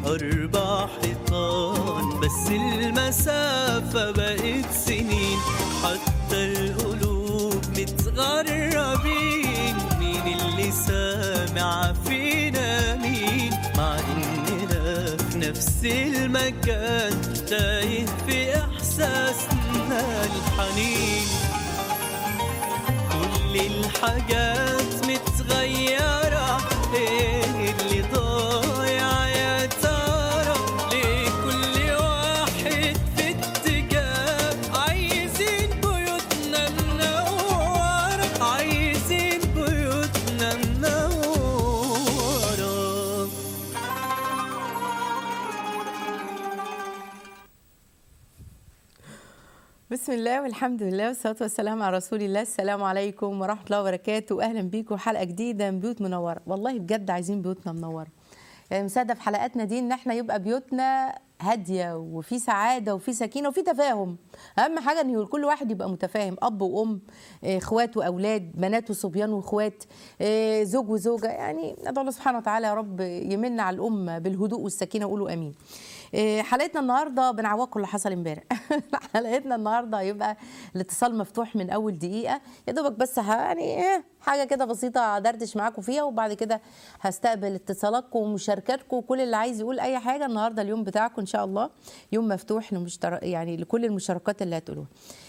أربع حيطان بس المسافة بقت سنين حتى القلوب متغربين مين اللي سامع فينا مين مع إننا في نفس المكان تايه في إحساسنا الحنين كل الحاجات متغيرة ايه اللي ضايع يا ترى ليه كل واحد في اتجاه عايزين بيوتنا منورة عايزين بيوتنا منورة بسم الله والحمد لله والصلاة والسلام على رسول الله السلام عليكم ورحمة الله وبركاته أهلا بيكم حلقة جديدة من بيوت منورة والله بجد عايزين بيوتنا منورة يعني مساعدة في حلقاتنا دي إن احنا يبقى بيوتنا هادية وفي سعادة وفي سكينة وفي تفاهم أهم حاجة إن كل واحد يبقى متفاهم أب وأم إيه، إخوات وأولاد بنات وصبيان وإخوات إيه، زوج وزوجة يعني ندعو الله سبحانه وتعالى يا رب يمن على الأمة بالهدوء والسكينة وقولوا آمين إيه، حلقتنا النهارده بنعوضكم اللي حصل امبارح حلقتنا النهارده هيبقى الاتصال مفتوح من اول دقيقه يا دوبك بس ه- يعني إيه، حاجه كده بسيطه دردش معاكم فيها وبعد كده هستقبل اتصالاتكم ومشاركاتكم وكل اللي عايز يقول اي حاجه النهارده اليوم بتاعكم ان شاء الله يوم مفتوح لمشتر... يعني لكل المشاركات اللي هتقولوها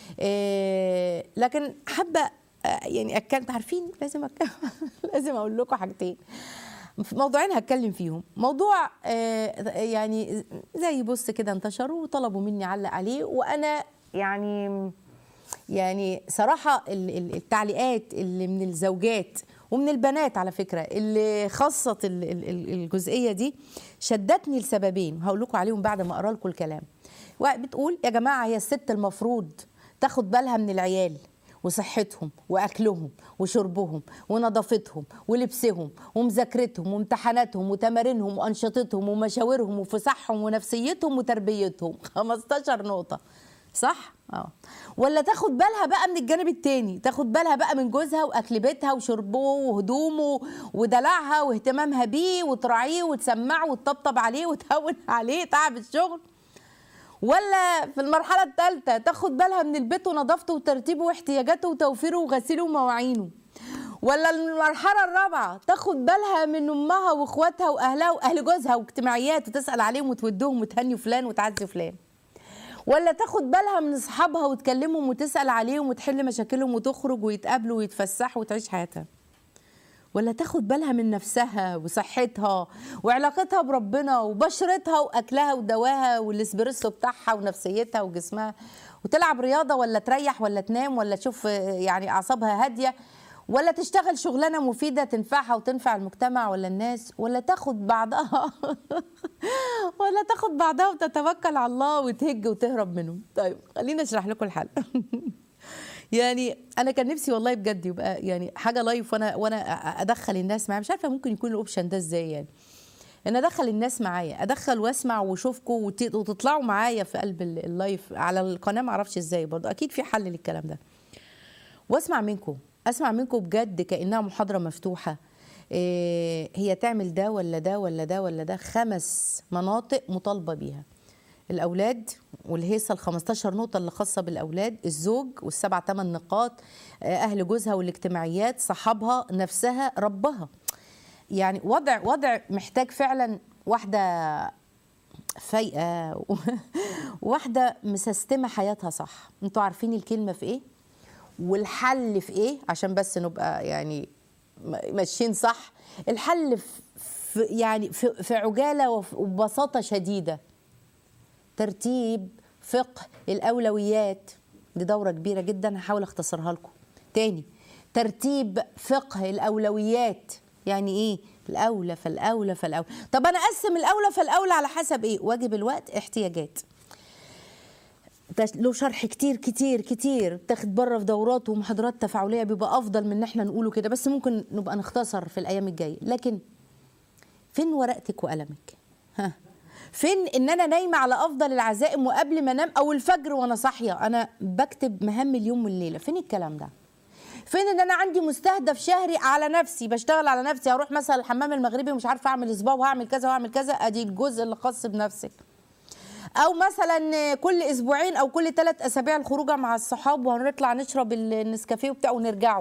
إيه لكن حابه آه، يعني اتكلم عارفين لازم أك... لازم اقول لكم حاجتين موضوعين هتكلم فيهم موضوع آه، يعني زي بص كده انتشروا وطلبوا مني اعلق عليه وانا يعني يعني صراحه ال- ال- التعليقات اللي من الزوجات ومن البنات على فكره اللي خصت ال- ال- ال- الجزئيه دي شدتني لسببين هقول لكم عليهم بعد ما اقرا لكم الكلام واحد بتقول يا جماعه هي الست المفروض تاخد بالها من العيال وصحتهم واكلهم وشربهم ونظافتهم ولبسهم ومذاكرتهم وامتحاناتهم وتمارينهم وانشطتهم ومشاورهم وفسحهم ونفسيتهم وتربيتهم 15 نقطه صح اه ولا تاخد بالها بقى من الجانب التاني تاخد بالها بقى من جوزها واكل بيتها وشربه وهدومه ودلعها واهتمامها بيه وتراعيه وتسمعه وتطبطب عليه وتهون عليه تعب الشغل ولا في المرحلة الثالثة تاخد بالها من البيت ونظافته وترتيبه واحتياجاته وتوفيره وغسيله ومواعينه ولا المرحلة الرابعة تاخد بالها من أمها وإخواتها وأهلها وأهل جوزها واجتماعيات وتسأل عليهم وتودهم وتهني فلان وتعزي فلان ولا تاخد بالها من أصحابها وتكلمهم وتسأل عليهم وتحل مشاكلهم وتخرج ويتقابلوا ويتفسحوا وتعيش حياتها ولا تاخد بالها من نفسها وصحتها وعلاقتها بربنا وبشرتها واكلها ودواها والاسبريسو بتاعها ونفسيتها وجسمها وتلعب رياضه ولا تريح ولا تنام ولا تشوف آه، يعني اعصابها هاديه ولا تشتغل شغلانه مفيده تنفعها وتنفع المجتمع ولا الناس ولا تاخد بعضها ولا تاخد بعضها وتتوكل على الله وتهج وتهرب منهم طيب خليني اشرح لكم الحل يعني انا كان نفسي والله بجد يبقى يعني حاجه لايف وانا وانا ادخل الناس معايا مش عارفه ممكن يكون الاوبشن ده ازاي يعني ان ادخل الناس معايا ادخل واسمع واشوفكم وت- وتطلعوا معايا في قلب ال- اللايف على القناه ما اعرفش ازاي برضه اكيد في حل للكلام ده واسمع منكم اسمع منكم بجد كانها محاضره مفتوحه إيه هي تعمل ده ولا ده ولا ده ولا ده خمس مناطق مطالبه بيها الاولاد والهيصه ال 15 نقطه اللي خاصه بالاولاد الزوج والسبع ثمان نقاط آه، اهل جوزها والاجتماعيات صحابها نفسها ربها يعني وضع وضع محتاج فعلا واحده فايقه و- واحده مسستمه حياتها صح انتوا عارفين الكلمه في ايه والحل في ايه عشان بس نبقى يعني م- ماشيين صح الحل في في- يعني في في عجاله وف- وببساطه شديده ترتيب فقه الاولويات دي دوره كبيره جدا هحاول اختصرها لكم تاني ترتيب فقه الاولويات يعني ايه الاولى فالاولى فالاولى طب انا اقسم الاولى فالاولى على حسب ايه واجب الوقت احتياجات ده له شرح كتير كتير كتير تاخد بره في دورات ومحاضرات تفاعليه بيبقى افضل من ان احنا نقوله كده بس ممكن نبقى نختصر في الايام الجايه لكن فين ورقتك وقلمك ها فين ان انا نايمه على افضل العزائم وقبل ما انام او الفجر وانا صاحيه انا بكتب مهام اليوم والليله فين الكلام ده فين ان انا عندي مستهدف شهري على نفسي بشتغل على نفسي هروح مثلا الحمام المغربي ومش عارفه اعمل اسبوع وهعمل كذا وهعمل كذا ادي الجزء اللي خاص بنفسك او مثلا كل اسبوعين او كل ثلاث اسابيع الخروجه مع الصحاب وهنطلع نشرب النسكافيه وبتاع ونرجعوا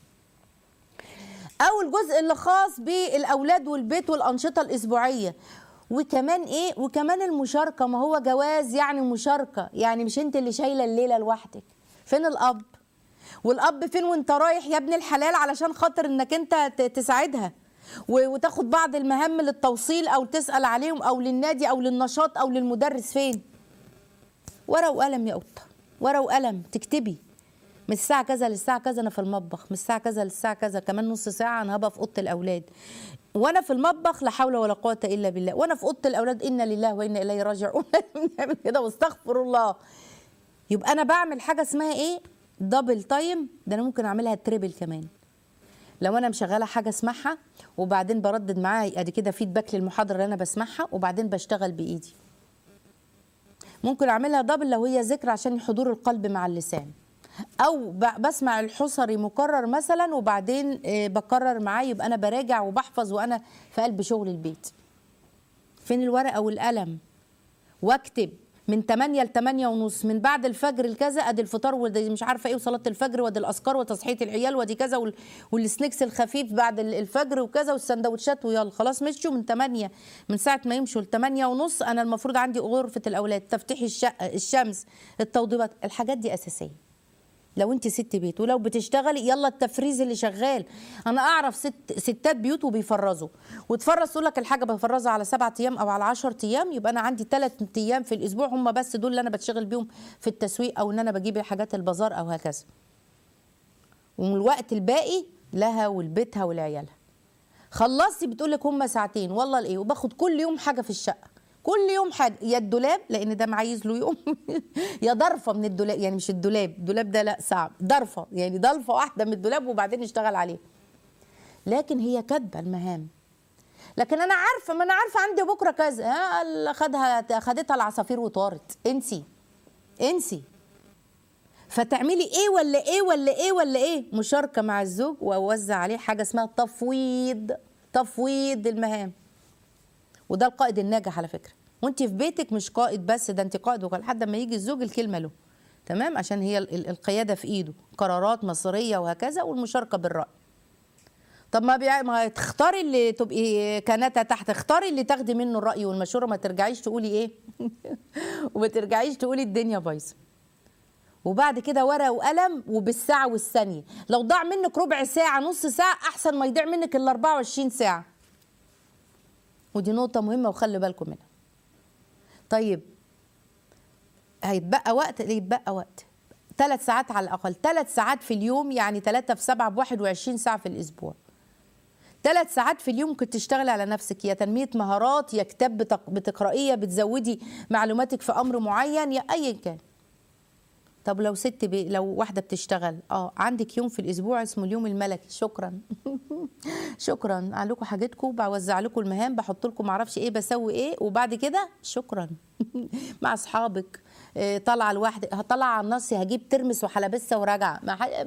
او الجزء اللي خاص بالاولاد والبيت والانشطه الاسبوعيه وكمان ايه وكمان المشاركه ما هو جواز يعني مشاركه يعني مش انت اللي شايله الليله لوحدك فين الاب والاب فين وانت رايح يا ابن الحلال علشان خاطر انك انت ت- تساعدها و- وتاخد بعض المهام للتوصيل او تسال عليهم او للنادي او للنشاط او للمدرس فين ورقه وقلم يا قطه ورقه وقلم تكتبي من الساعة كذا للساعة كذا أنا في المطبخ، من الساعة كذا للساعة كذا كمان نص ساعة أنا هبقى في أوضة الأولاد. وأنا في المطبخ لا حول ولا قوة إلا بالله، وأنا في أوضة الأولاد إنا لله وإنا إليه راجعون نعمل كده واستغفر الله. يبقى أنا بعمل حاجة اسمها إيه؟ دبل تايم ده أنا ممكن أعملها تريبل كمان. لو انا مشغله حاجه اسمعها وبعدين بردد معاها ادي كده فيدباك للمحاضره اللي انا بسمعها وبعدين بشتغل بايدي ممكن اعملها دبل لو هي ذكر عشان حضور القلب مع اللسان او ب- بسمع الحصري مكرر مثلا وبعدين آه، بكرر معاه يبقى انا براجع وبحفظ وانا في قلب شغل البيت فين الورقه والقلم واكتب من 8 ل 8 ونص من بعد الفجر لكذا ادي الفطار ودي مش عارفه ايه وصلاه الفجر ودي الاذكار وتصحيه العيال ودي كذا وال- والسنيكس الخفيف بعد ال- الفجر وكذا والسندوتشات ويلا خلاص مشوا من 8 من ساعه ما يمشوا ل 8 ونص انا المفروض عندي غرفه الاولاد تفتيح الشقه الشمس التوضيبات الحاجات دي اساسيه لو انت ست بيت ولو بتشتغلي يلا التفريز اللي شغال انا اعرف ست ستات بيوت وبيفرزوا وتفرز تقول لك الحاجه بفرزها على سبعة ايام او على 10 ايام يبقى انا عندي ثلاث ايام في الاسبوع هم بس دول اللي انا بتشغل بيهم في التسويق او ان انا بجيب حاجات البازار او هكذا ومن الوقت الباقي لها ولبيتها ولعيالها خلصتي بتقول لك هم ساعتين والله الايه وباخد كل يوم حاجه في الشقه كل يوم حاجه يا الدولاب لان ده معايز له يوم يا ضرفه من الدولاب يعني مش الدولاب الدولاب ده لا صعب ضرفه يعني ضلفه واحده من الدولاب وبعدين نشتغل عليه لكن هي كاتبه المهام لكن انا عارفه ما انا عارفه عندي بكره كذا ها اللي خدها خدتها العصافير وطارت انسي انسي فتعملي ايه ولا ايه ولا ايه ولا ايه مشاركه مع الزوج واوزع عليه حاجه اسمها تفويض تفويض المهام وده القائد الناجح على فكره وانت في بيتك مش قائد بس ده انت قائد وكل لحد ما يجي الزوج الكلمه له تمام عشان هي ال- ال- القياده في ايده قرارات مصيريه وهكذا والمشاركه بالراي طب ما, بيع... ما تختاري اللي تبقي كنتة تحت اختاري اللي تاخدي منه الراي والمشوره ما ترجعيش تقولي ايه وما ترجعيش تقولي الدنيا بايظه وبعد كده ورقه وقلم وبالساعه والثانيه لو ضاع منك ربع ساعه نص ساعه احسن ما يضيع منك ال 24 ساعه ودي نقطه مهمه وخلي بالكم منها طيب هيتبقى وقت ليه يتبقى وقت ثلاث ساعات على الاقل ثلاث ساعات في اليوم يعني ثلاثة في سبعة ب 21 ساعه في الاسبوع ثلاث ساعات في اليوم ممكن تشتغلي على نفسك يا تنميه مهارات يا كتاب بتق- بتقرأيه بتزودي معلوماتك في امر معين يا ايا كان طب لو ست بي لو واحده بتشتغل اه عندك يوم في الاسبوع اسمه اليوم الملكي شكرا شكرا عليكم حاجتكم بوزع لكم المهام بحط لكم معرفش ايه بسوي ايه وبعد كده شكرا مع اصحابك إيه، طالعه لوحدك هطلع على النص هجيب ترمس وحلبسه وراجعه مع حد...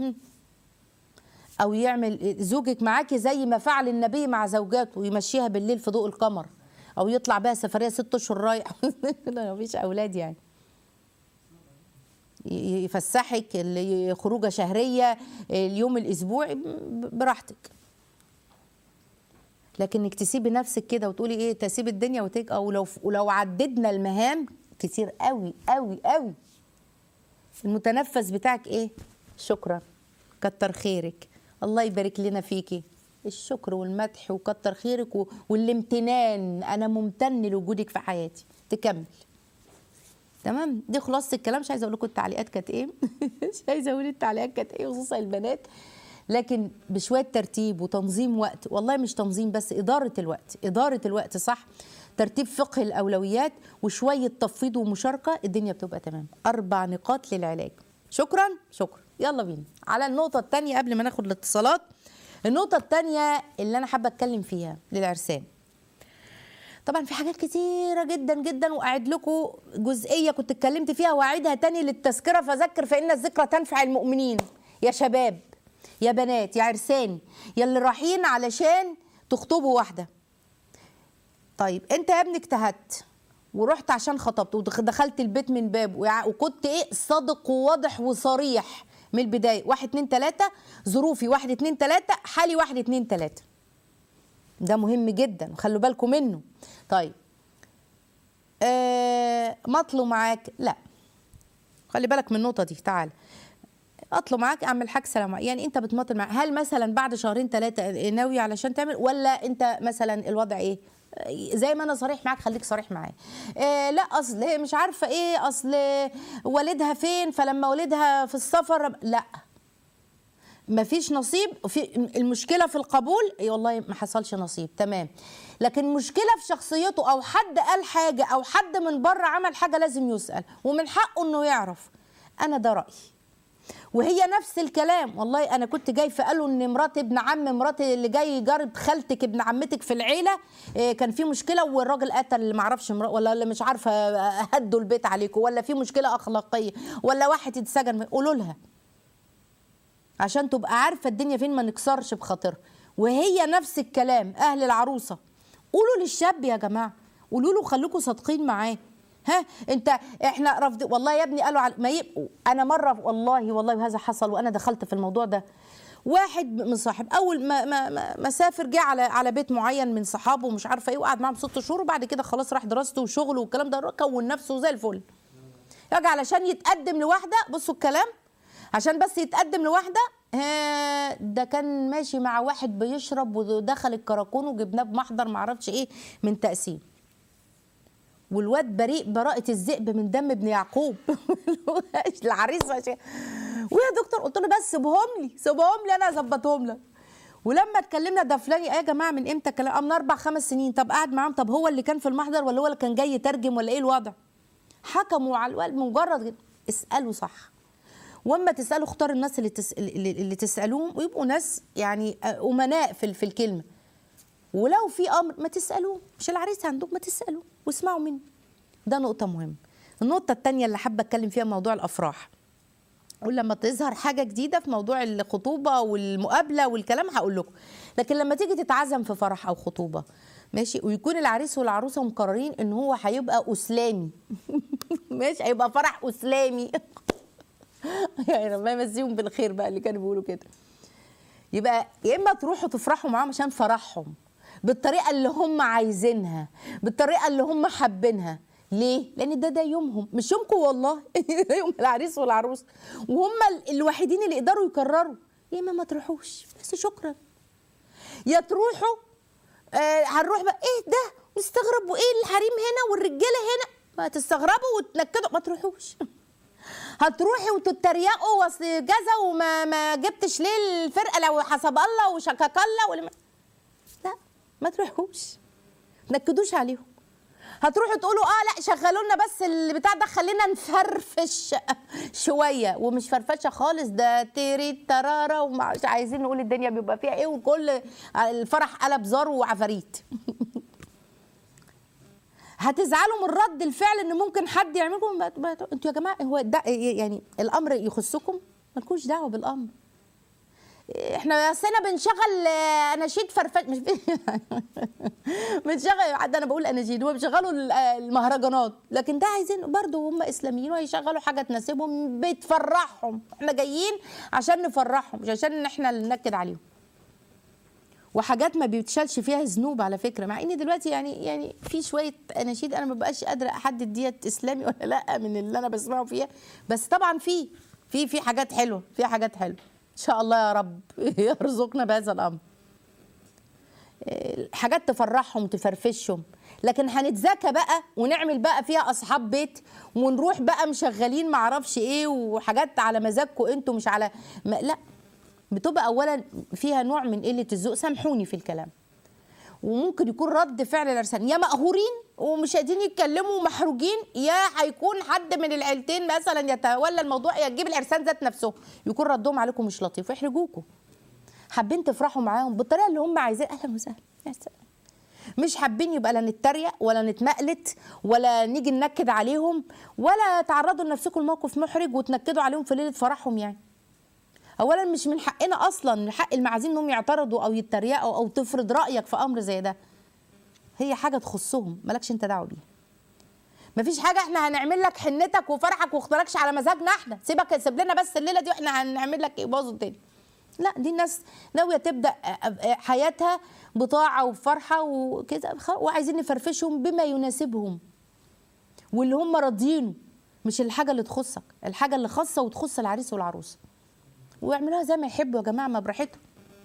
او يعمل زوجك معاكي زي ما فعل النبي مع زوجاته ويمشيها بالليل في ضوء القمر او يطلع بها سفريه ست اشهر رايح لا مفيش اولاد يعني ي- يفسحك اللي- خروجه شهريه اليوم الاسبوعي ب- براحتك لكن انك تسيبي نفسك كده وتقولي ايه تسيب الدنيا وتيجي او لو ولو عددنا المهام كتير قوي قوي قوي المتنفس بتاعك ايه شكرا كتر خيرك الله يبارك لنا فيكي الشكر والمدح وكتر خيرك و- والامتنان انا ممتن لوجودك في حياتي تكمل تمام دي خلاصه الكلام مش عايزه اقول لكم التعليقات كانت ايه مش عايزه اقول التعليقات كانت ايه خصوصا البنات لكن بشويه ترتيب وتنظيم وقت والله مش تنظيم بس اداره الوقت اداره الوقت صح ترتيب فقه الاولويات وشويه تفويض ومشاركه الدنيا بتبقى تمام اربع نقاط للعلاج شكرا شكرا يلا بينا على النقطه الثانيه قبل ما ناخد الاتصالات النقطه الثانيه اللي انا حابه اتكلم فيها للعرسان طبعا في حاجات كتيرة جدا جدا وأعد لكم جزئية كنت اتكلمت فيها وأعيدها تاني للتذكرة فذكر فإن الذكرى تنفع المؤمنين يا شباب يا بنات يا عرسان يا اللي رايحين علشان تخطبوا واحده طيب انت يا ابني اجتهدت ورحت عشان خطبت ودخلت البيت من باب ويع- وكنت ايه صادق وواضح وصريح من البدايه واحد اتنين تلاته ظروفي واحد اتنين تلاته حالي واحد اتنين تلاته ده مهم جدا وخلوا بالكم منه طيب آه مطلو معاك لا خلي بالك من النقطه دي تعال اطلب معاك اعمل حاجه سلام عليكم. يعني انت بتماطل معاك هل مثلا بعد شهرين ثلاثه ناوي علشان تعمل ولا انت مثلا الوضع ايه آه، زي ما انا صريح معاك خليك صريح معايا آه لا اصل مش عارفه ايه اصل والدها فين فلما والدها في السفر لا مفيش نصيب في المشكله في القبول اي والله ما حصلش نصيب تمام لكن المشكله في شخصيته او حد قال حاجه او حد من بره عمل حاجه لازم يسال ومن حقه انه يعرف انا ده رايي وهي نفس الكلام والله انا كنت جاي فقالوا ان مرات ابن عم مرات اللي جاي جارب خالتك ابن عمتك في العيله إيه، كان في مشكله والراجل قتل اللي معرفش مرا- ولا اللي مش عارفه هدوا البيت عليكم ولا في مشكله اخلاقيه ولا واحد اتسجن قولوا لها عشان تبقى عارفه الدنيا فين ما نكسرش بخاطرها وهي نفس الكلام اهل العروسه قولوا للشاب يا جماعه قولوا له خليكم صادقين معاه ها انت احنا رفض والله يا ابني قالوا على ما يبقوا انا مره والله والله وهذا حصل وانا دخلت في الموضوع ده واحد من صاحب اول ما ما ما, ما سافر جه على على بيت معين من صحابه ومش عارفه ايه وقعد معاهم ست شهور وبعد كده خلاص راح دراسته وشغله والكلام ده كون نفسه زي الفل يجي علشان يتقدم لواحده بصوا الكلام عشان بس يتقدم لواحده ها، ده كان ماشي مع واحد بيشرب ودخل الكراكون وجبناه بمحضر معرفش ايه من تقسيم والواد بريء براءة الذئب من دم ابن يعقوب العريس ماشي ويا دكتور قلت له بس سيبهم لي سيبهم لي انا اظبطهم لك ولما اتكلمنا ده فلان يا جماعه من امتى الكلام من اربع خمس سنين طب قاعد معاهم طب هو اللي كان في المحضر ولا هو اللي كان جاي يترجم ولا ايه الوضع حكموا على الوالد مجرد كده. اسالوا صح واما تسالوا اختار الناس اللي, تس... اللي اللي تسالوهم ويبقوا ناس يعني امناء في في الكلمه ولو في امر ما تسالوه مش العريس عندكم ما تسالوه واسمعوا منه ده نقطه مهمه النقطه الثانيه اللي حابه اتكلم فيها موضوع الافراح ولما تظهر حاجه جديده في موضوع الخطوبه والمقابله والكلام هقول لكم لكن لما تيجي تتعزم في فرح او خطوبه ماشي ويكون العريس والعروسه مقررين ان هو هيبقى اسلامي ماشي هيبقى فرح اسلامي يعني ربنا يمسيهم بالخير بقى اللي كانوا بيقولوا كده يبقى يا اما تروحوا تفرحوا معاهم عشان فرحهم بالطريقه اللي هم عايزينها بالطريقه اللي هم حابينها ليه؟ لان ده ده يومهم مش يومكم والله ده يوم العريس والعروس وهم ال- الوحيدين اللي يقدروا يكرروا يا اما ما تروحوش بس شكرا يا تروحوا آه هنروح بقى ايه ده نستغرب وايه الحريم هنا والرجاله هنا ما تستغربوا وتنكدوا ما تروحوش هتروحي وتتريقوا واصل كذا وما ما جبتش ليه الفرقه لو حسب الله وشكك الله ولا ما- لا ما تروحوش تنكدوش عليهم هتروحوا تقولوا اه لا شغلوا لنا بس البتاع ده خلينا نفرفش شويه ومش فرفشه خالص ده تيري ترارا ومش عايزين نقول الدنيا بيبقى فيها ايه وكل الفرح قلب زار وعفاريت هتزعلوا من رد الفعل ان ممكن حد يعملكم ما- ما- انتوا يا جماعه هو ده يعني الامر يخصكم مالكوش دعوه بالامر احنا اصل انا بنشغل آه، اناشيد فرفش مش بنشغل حد انا بقول اناشيد هم بيشغلوا ال- آه، المهرجانات لكن ده عايزين برضه هم اسلاميين وهيشغلوا حاجه تناسبهم بتفرحهم احنا جايين عشان نفرحهم مش عشان ان احنا اللي ننكد عليهم وحاجات ما بيتشالش فيها ذنوب على فكره مع ان دلوقتي يعني يعني في شويه اناشيد انا ما بقاش قادره احدد ديت اسلامي ولا لا من اللي انا بسمعه فيها بس طبعا في في في حاجات حلوه في حاجات حلوه ان شاء الله يا رب يرزقنا بهذا الامر إيه، حاجات تفرحهم تفرفشهم لكن هنتذاكى بقى ونعمل بقى فيها اصحاب بيت ونروح بقى مشغلين معرفش ايه وحاجات على مزاجكم انتوا مش على ما لا بتبقى اولا فيها نوع من قله الذوق سامحوني في الكلام وممكن يكون رد فعل العرسان يا مقهورين ومش قادرين يتكلموا ومحروجين يا هيكون حد من العيلتين مثلا يتولى الموضوع يا تجيب العرسان ذات نفسه يكون ردهم عليكم مش لطيف ويحرجوكم حابين تفرحوا معاهم بالطريقه اللي هم عايزين اهلا وسهلا يا سلام مش حابين يبقى لا نتريق ولا نتمقلت ولا نيجي ننكد عليهم ولا تعرضوا لنفسكم لموقف محرج وتنكدوا عليهم في ليله فرحهم يعني اولا مش من حقنا اصلا من حق المعازيم انهم يعترضوا او يتريقوا او تفرض رايك في امر زي ده هي حاجه تخصهم مالكش انت دعوه بيها مفيش حاجه احنا هنعمل لك حنتك وفرحك واختاركش على مزاجنا احنا سيبك سيب لنا بس الليله دي واحنا هنعمل لك ايه باظوا الدنيا لا دي الناس ناويه تبدا حياتها بطاعه وبفرحه وكده خ- وعايزين نفرفشهم بما يناسبهم واللي هم راضيينه مش الحاجه اللي تخصك الحاجه اللي خاصه وتخص العريس والعروسه ويعملوها زي ما يحبوا يا جماعه ما براحتهم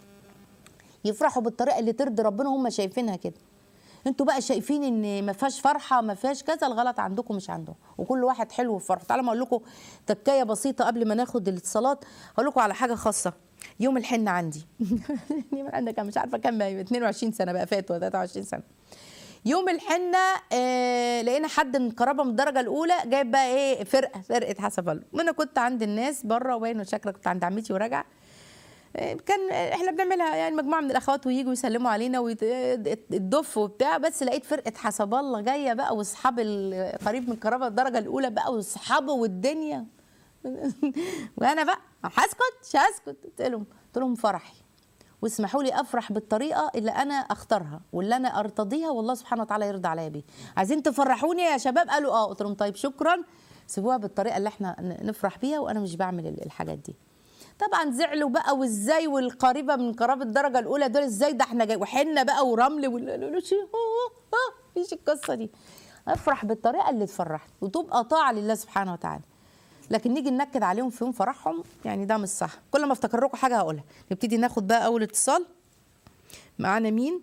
يفرحوا بالطريقه اللي ترضي ربنا هم شايفينها كده انتوا بقى شايفين ان ما فيهاش فرحه ما فيهاش كذا الغلط عندكم مش عندهم وكل واحد حلو في فرحه تعالوا ما اقول لكم تكايه بسيطه قبل ما ناخد الاتصالات اقول لكم على حاجه خاصه يوم الحنه عندي يوم الحنه كان مش عارفه كام بقى 22 سنه بقى فات ولا 23 سنه يوم الحنه آه لقينا حد من قرابه من الدرجه الاولى جايب بقى ايه فرقه فرقه حسب الله وانا كنت عند الناس بره وين شكلك كنت عند عمتي وراجعه كان احنا بنعملها يعني مجموعه من الاخوات وييجوا يسلموا علينا والدف وبتاع بس لقيت فرقه حسب الله جايه بقى واصحاب القريب من القرابه الدرجه الاولى بقى واصحابه والدنيا وانا بقى هسكت مش هسكت قلت لهم قلت لهم فرحي واسمحوا لي افرح بالطريقه اللي انا اختارها واللي انا ارتضيها والله سبحانه وتعالى يرضى عليا بيها عايزين تفرحوني يا شباب قالوا اه قلت لهم طيب شكرا سيبوها بالطريقه اللي احنا نفرح بيها وانا مش بعمل الحاجات دي طبعا زعلوا بقى وازاي والقريبه من قرابه الدرجه الاولى دول ازاي ده احنا جاي وحنه بقى ورمل ولا مفيش القصه دي افرح بالطريقه اللي تفرحني وتبقى طاعه لله سبحانه وتعالى لكن نيجي ننكد عليهم في يوم فرحهم يعني ده مش صح كل ما افتكر لكم حاجه هقولها نبتدي ناخد بقى اول اتصال معانا مين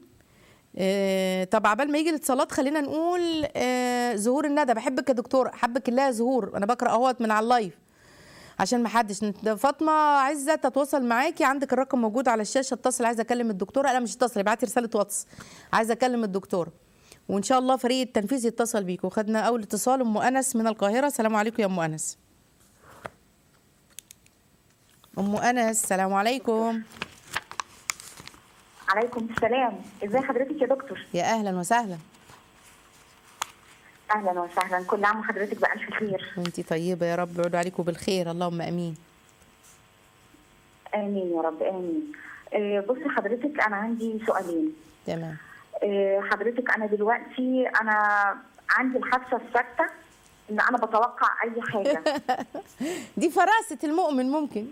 آه طب عبال ما يجي الاتصالات خلينا نقول آه زهور الندى بحبك يا دكتور حبك الله يا زهور انا بقرا اهوت من على اللايف عشان ما حدش فاطمه عزه تتواصل معاكي عندك الرقم موجود على الشاشه اتصل عايزه اكلم الدكتوره انا مش اتصل ابعتي رساله واتس عايزه اكلم الدكتوره وان شاء الله فريق التنفيذ يتصل بيكم خدنا اول اتصال ام انس من القاهره السلام عليكم يا ام انس ام انس السلام عليكم عليكم السلام ازي حضرتك يا دكتور يا اهلا وسهلا اهلا وسهلا كل عام وحضرتك بالف خير وانتي طيبه يا رب يعود عليكم بالخير اللهم امين امين يا رب امين آه، بصي حضرتك انا عندي سؤالين تمام آه، حضرتك انا دلوقتي انا عندي الحاسه الثابته ان انا بتوقع اي حاجه دي فراسه المؤمن ممكن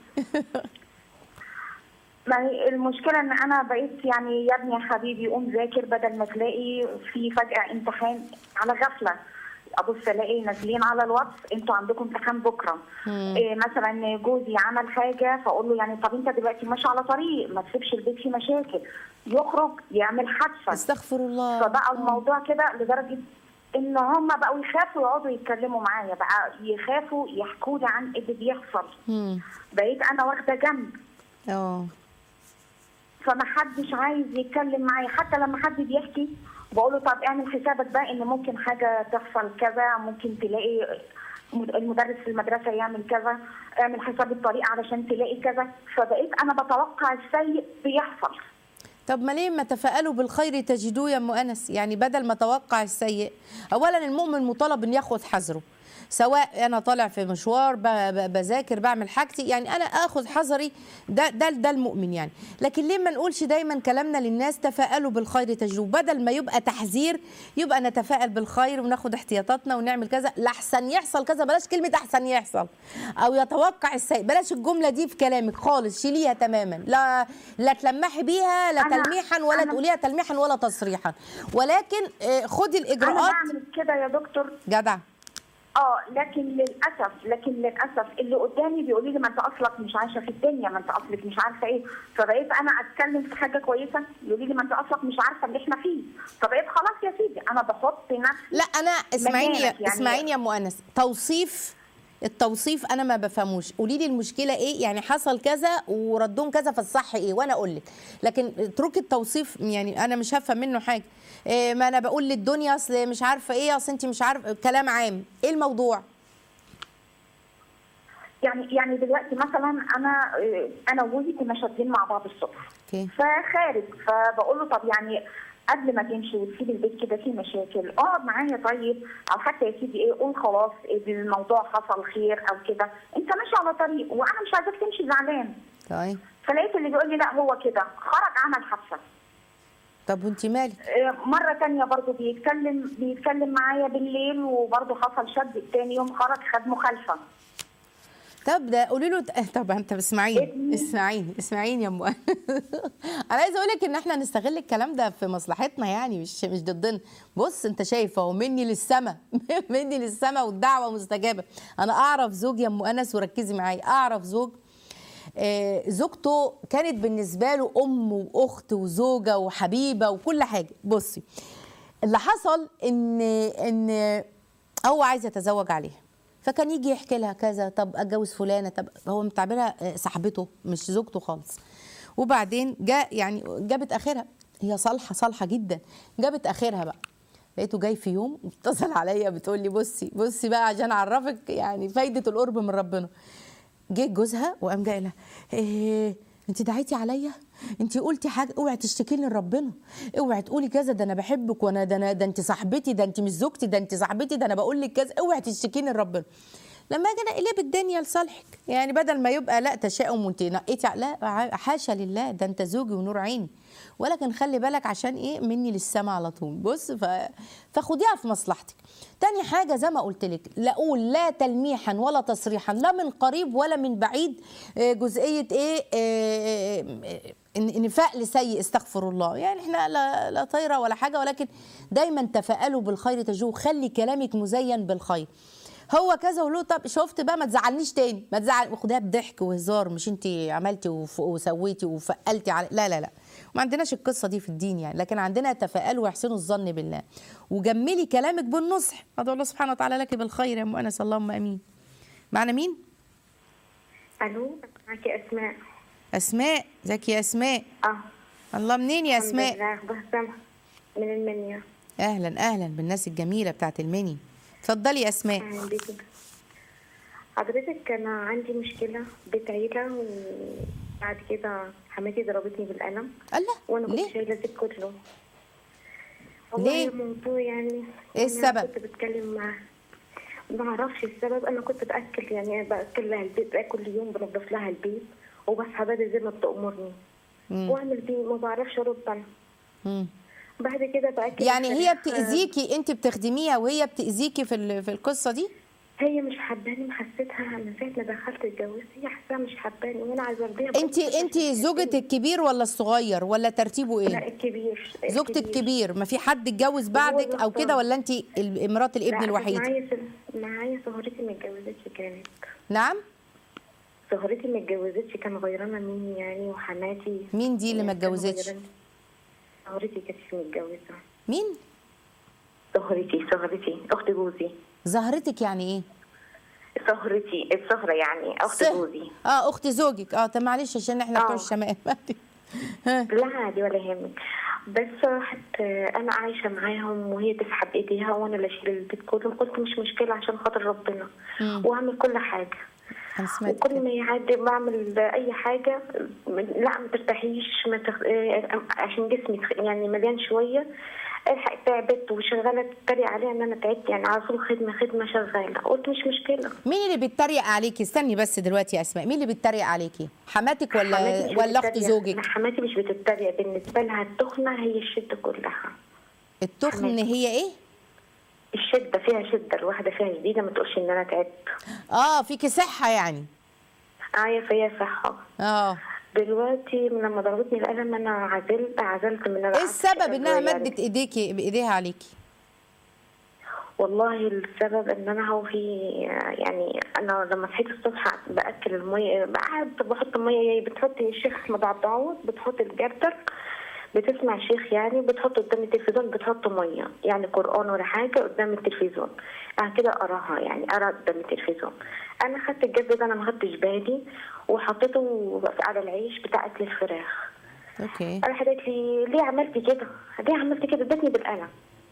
ما هي المشكله ان انا بقيت يعني يا ابني يا حبيبي قوم ذاكر بدل ما تلاقي في فجاه امتحان على غفله ابص الاقي نازلين على الواتس انتوا عندكم امتحان بكره إيه مثلا جوزي عمل حاجه فاقول له يعني طب انت دلوقتي ماشي على طريق ما تسيبش البيت فيه مشاكل يخرج يعمل حادثه استغفر الله فبقى الموضوع كده لدرجه ان هم بقوا يخافوا يقعدوا يتكلموا معايا بقى يخافوا يحكوا لي عن اللي بيحصل مم. بقيت انا واخده جنب اه فما حدش عايز يتكلم معايا حتى لما حد بيحكي بقول له طب اعمل حسابك بقى ان ممكن حاجه تحصل كذا ممكن تلاقي المدرس في المدرسه يعمل كذا اعمل حساب الطريق علشان تلاقي كذا فبقيت انا بتوقع السيء بيحصل طب ما ليه ما تفائلوا بالخير تجدوه يا ام انس يعني بدل ما توقع السيء اولا المؤمن مطالب ان ياخذ حذره سواء انا طالع في مشوار ب- ب- بذاكر بعمل حاجتي يعني انا اخذ حذري ده ده ده المؤمن يعني لكن ليه ما نقولش دايما كلامنا للناس تفائلوا بالخير تجدوه بدل ما يبقى تحذير يبقى نتفائل بالخير وناخد احتياطاتنا ونعمل كذا لاحسن يحصل كذا بلاش كلمه احسن يحصل او يتوقع السيء بلاش الجمله دي في كلامك خالص شيليها تماما لا لا تلمحي بيها لا أنا- تلميحا ولا أنا- تقوليها تلميحا ولا تصريحا ولكن آه، خدي انا الاجراءات بعمل كده يا دكتور جدع اه لكن للاسف لكن للاسف اللي قدامي بيقولوا لي ما انت اصلك مش عايشه في الدنيا ما انت اصلك مش عارفه ايه فبقيت انا اتكلم في حاجه كويسه يقولوا لي ما انت اصلك مش عارفه اللي احنا فيه فبقيت خلاص يا سيدي انا بحط نفسي لا انا اسمعيني يا مكانك يعني. اسمعيني يا ام انس توصيف التوصيف انا ما بفهموش قولي لي المشكله ايه يعني حصل كذا وردهم كذا فالصح ايه وانا اقول لك لكن اتركي التوصيف يعني انا مش هفهم منه حاجه إيه ما انا بقول للدنيا اصل مش عارفه ايه اصل انت مش عارفه كلام عام ايه الموضوع يعني يعني دلوقتي مثلا انا آه، انا وجوزي كنا شادين مع بعض الصبح اوكي فخارج فبقول له طب يعني قبل ما تمشي وتسيب البيت كده فيه مشاكل اقعد معايا طيب او حتى يا سيدي ايه قول خلاص إيه الموضوع حصل خير او كده انت ماشي على طريق وانا مش عايزاك تمشي زعلان طيب فلقيت اللي بيقول لي لا هو كده خرج عمل حادثه طب وانت مالك آه، مرة تانية برضو بيتكلم بيتكلم معايا بالليل وبرضو حصل شد تاني يوم خرج خد مخالفة طب ده قولي له طب انت اسمعيني ابني. اسمعيني اسمعيني يا ام انا عايزه اقول لك ان احنا نستغل الكلام ده في مصلحتنا يعني مش مش ضدنا بص انت شايف اهو مني للسما مني للسما والدعوه مستجابه انا اعرف زوج يا ام انس وركزي معايا اعرف زوج آه، زوجته كانت بالنسبه له ام واخت وزوجه وحبيبه وكل حاجه بصي اللي حصل ان ان هو عايز يتزوج عليها فكان يجي يحكي لها كذا طب اتجوز فلانه طب هو متعبرها آه، صاحبته مش زوجته خالص وبعدين جاء يعني جابت اخرها هي صالحه صالحه جدا جابت اخرها بقى لقيته جاي في يوم اتصل عليا بتقول لي بصي بصي بقى عشان اعرفك يعني فايده القرب من ربنا جه جوزها وقام جاي لها إيه انت دعيتي عليا انت قلتي حاجه اوعي تشتكي لي لربنا اوعي تقولي كذا ده انا بحبك وانا ده انا ده انت صاحبتي ده انت مش زوجتي ده انت صاحبتي ده انا بقول لك كذا اوعي تشتكي لي لربنا لما اجي انا اقلب الدنيا لصالحك يعني بدل ما يبقى لا تشاؤم وانت نقيتي ع- لا ع- حاشا لله ده انت زوجي ونور عيني ولكن خلي بالك عشان ايه مني للسما على طول بص ف... فخديها في مصلحتك تاني حاجه زي ما قلت لك لا اقول لا تلميحا ولا تصريحا لا من قريب ولا من بعيد آه، جزئيه ايه آه، آه، إن- نفاق لسيء استغفر الله يعني احنا لا, لا طايره ولا حاجه ولكن دايما تفائلوا بالخير تجوه خلي كلامك مزين بالخير هو كذا وله طب شفت بقى ما تزعلنيش تاني ما تزعل خدها بضحك وهزار مش انت عملتي وف- وسويتي وفقلتي على لا لا لا ما عندناش القصه دي في الدين يعني لكن عندنا تفاءلوا واحسنوا الظن بالله وجملي كلامك بالنصح ادعو الله سبحانه وتعالى لك بالخير يا ام انس اللهم امين معنا مين الو معاكي اسماء اسماء ازيك يا اسماء اه الله منين يا اسماء الحمد لله بسام من المنيا اهلا اهلا بالناس الجميله بتاعت المني اتفضلي يا اسماء اهلا بيكي حضرتك انا عندي مشكله بيت عيله وبعد كده حماتي ضربتني بالقلم الله وانا كنت ليه شايله زيت كله ليه؟ والله الموضوع يعني إيه السبب؟ أنا كنت بتكلم معاها ما اعرفش السبب انا كنت باكل يعني باكل لها البيت باكل يوم بنضف لها البيت وبصحى بدري زي ما بتامرني مم. واعمل بيه ما بعرفش ارد انا مم. بعد كده باكل يعني هي الفراخ. بتاذيكي انت بتخدميها وهي بتاذيكي في ال- في القصه دي هي مش حباني محسيتها من ساعه ما دخلت اتجوزت هي حاساها مش حباني وانا عايزه ارضيها انت انت زوجة الكبير ولا الصغير ولا ترتيبه لا ايه الكبير زوجة الكبير. الكبير ما في حد اتجوز بعدك او كده ولا انت ال- مرات لا، الابن الوحيد معايا س- معايا صهرتي ما اتجوزتش كانت نعم صهرتي ما اتجوزتش كان غيرانه مني يعني وحماتي مين دي اللي ما كانوا اتجوزتش غيراني. صهرتي كانت متجوزه مين صهرتي صهرتي اخت جوزي زهرتك يعني ايه صهرتي الصهرة يعني اخت صه- جوزي اه اخت زوجك اه طب معلش عشان احنا بتوع آه. الشمال ها. لا عادي ولا يهمك بس حتى انا عايشه معاهم وهي تسحب ايديها وانا اللي اشيل البيت كله قلت مش مشكله عشان خاطر ربنا مم. واعمل كل حاجه انا سمعت وكل كده. ما يعدي بعمل اي حاجه لا ما ترتاحيش ما تخ... آه، عشان جسمي تخ- يعني مليان شويه الحق تعبت وشغاله تتريق عليها ان انا تعبت يعني على طول خدمه خدمه شغاله قلت مش مشكله مين اللي بيتريق عليكي استني بس دلوقتي يا اسماء مين اللي بيتريق عليكي حماتك ولا حماتي مش ولا اخت بتتريق. زوجك لا حماتي مش بتتريق بالنسبه لها التخنه هي الشده كلها التخن حماتي. هي ايه الشده فيها شده الواحده فيها شديده ما تقولش ان انا تعبت اه فيكي صحه يعني آية فيها صحة اه دلوقتي من لما ضربتني القلم أنا عزلت عزلت من ايه السبب انها مدت ايديكي بايديها عليكي والله السبب ان انا هو في يعني انا لما صحيت الصبح باكل الميه بقعد بحط الميه هي بتحط الشيخ احمد عبد العوض بتحط الجردل بتسمع شيخ يعني بتحط قدام التلفزيون بتحط ميه يعني قران ولا حاجه قدام التلفزيون انا كده اراها يعني ارى قدام التلفزيون انا خدت الجردل ده انا ما خدتش بالي وحطيته على العيش بتاع اكل الفراخ اوكي راحت قالت لي ليه عملتي كده؟ ليه عملتي كده؟ ادتني بالقلم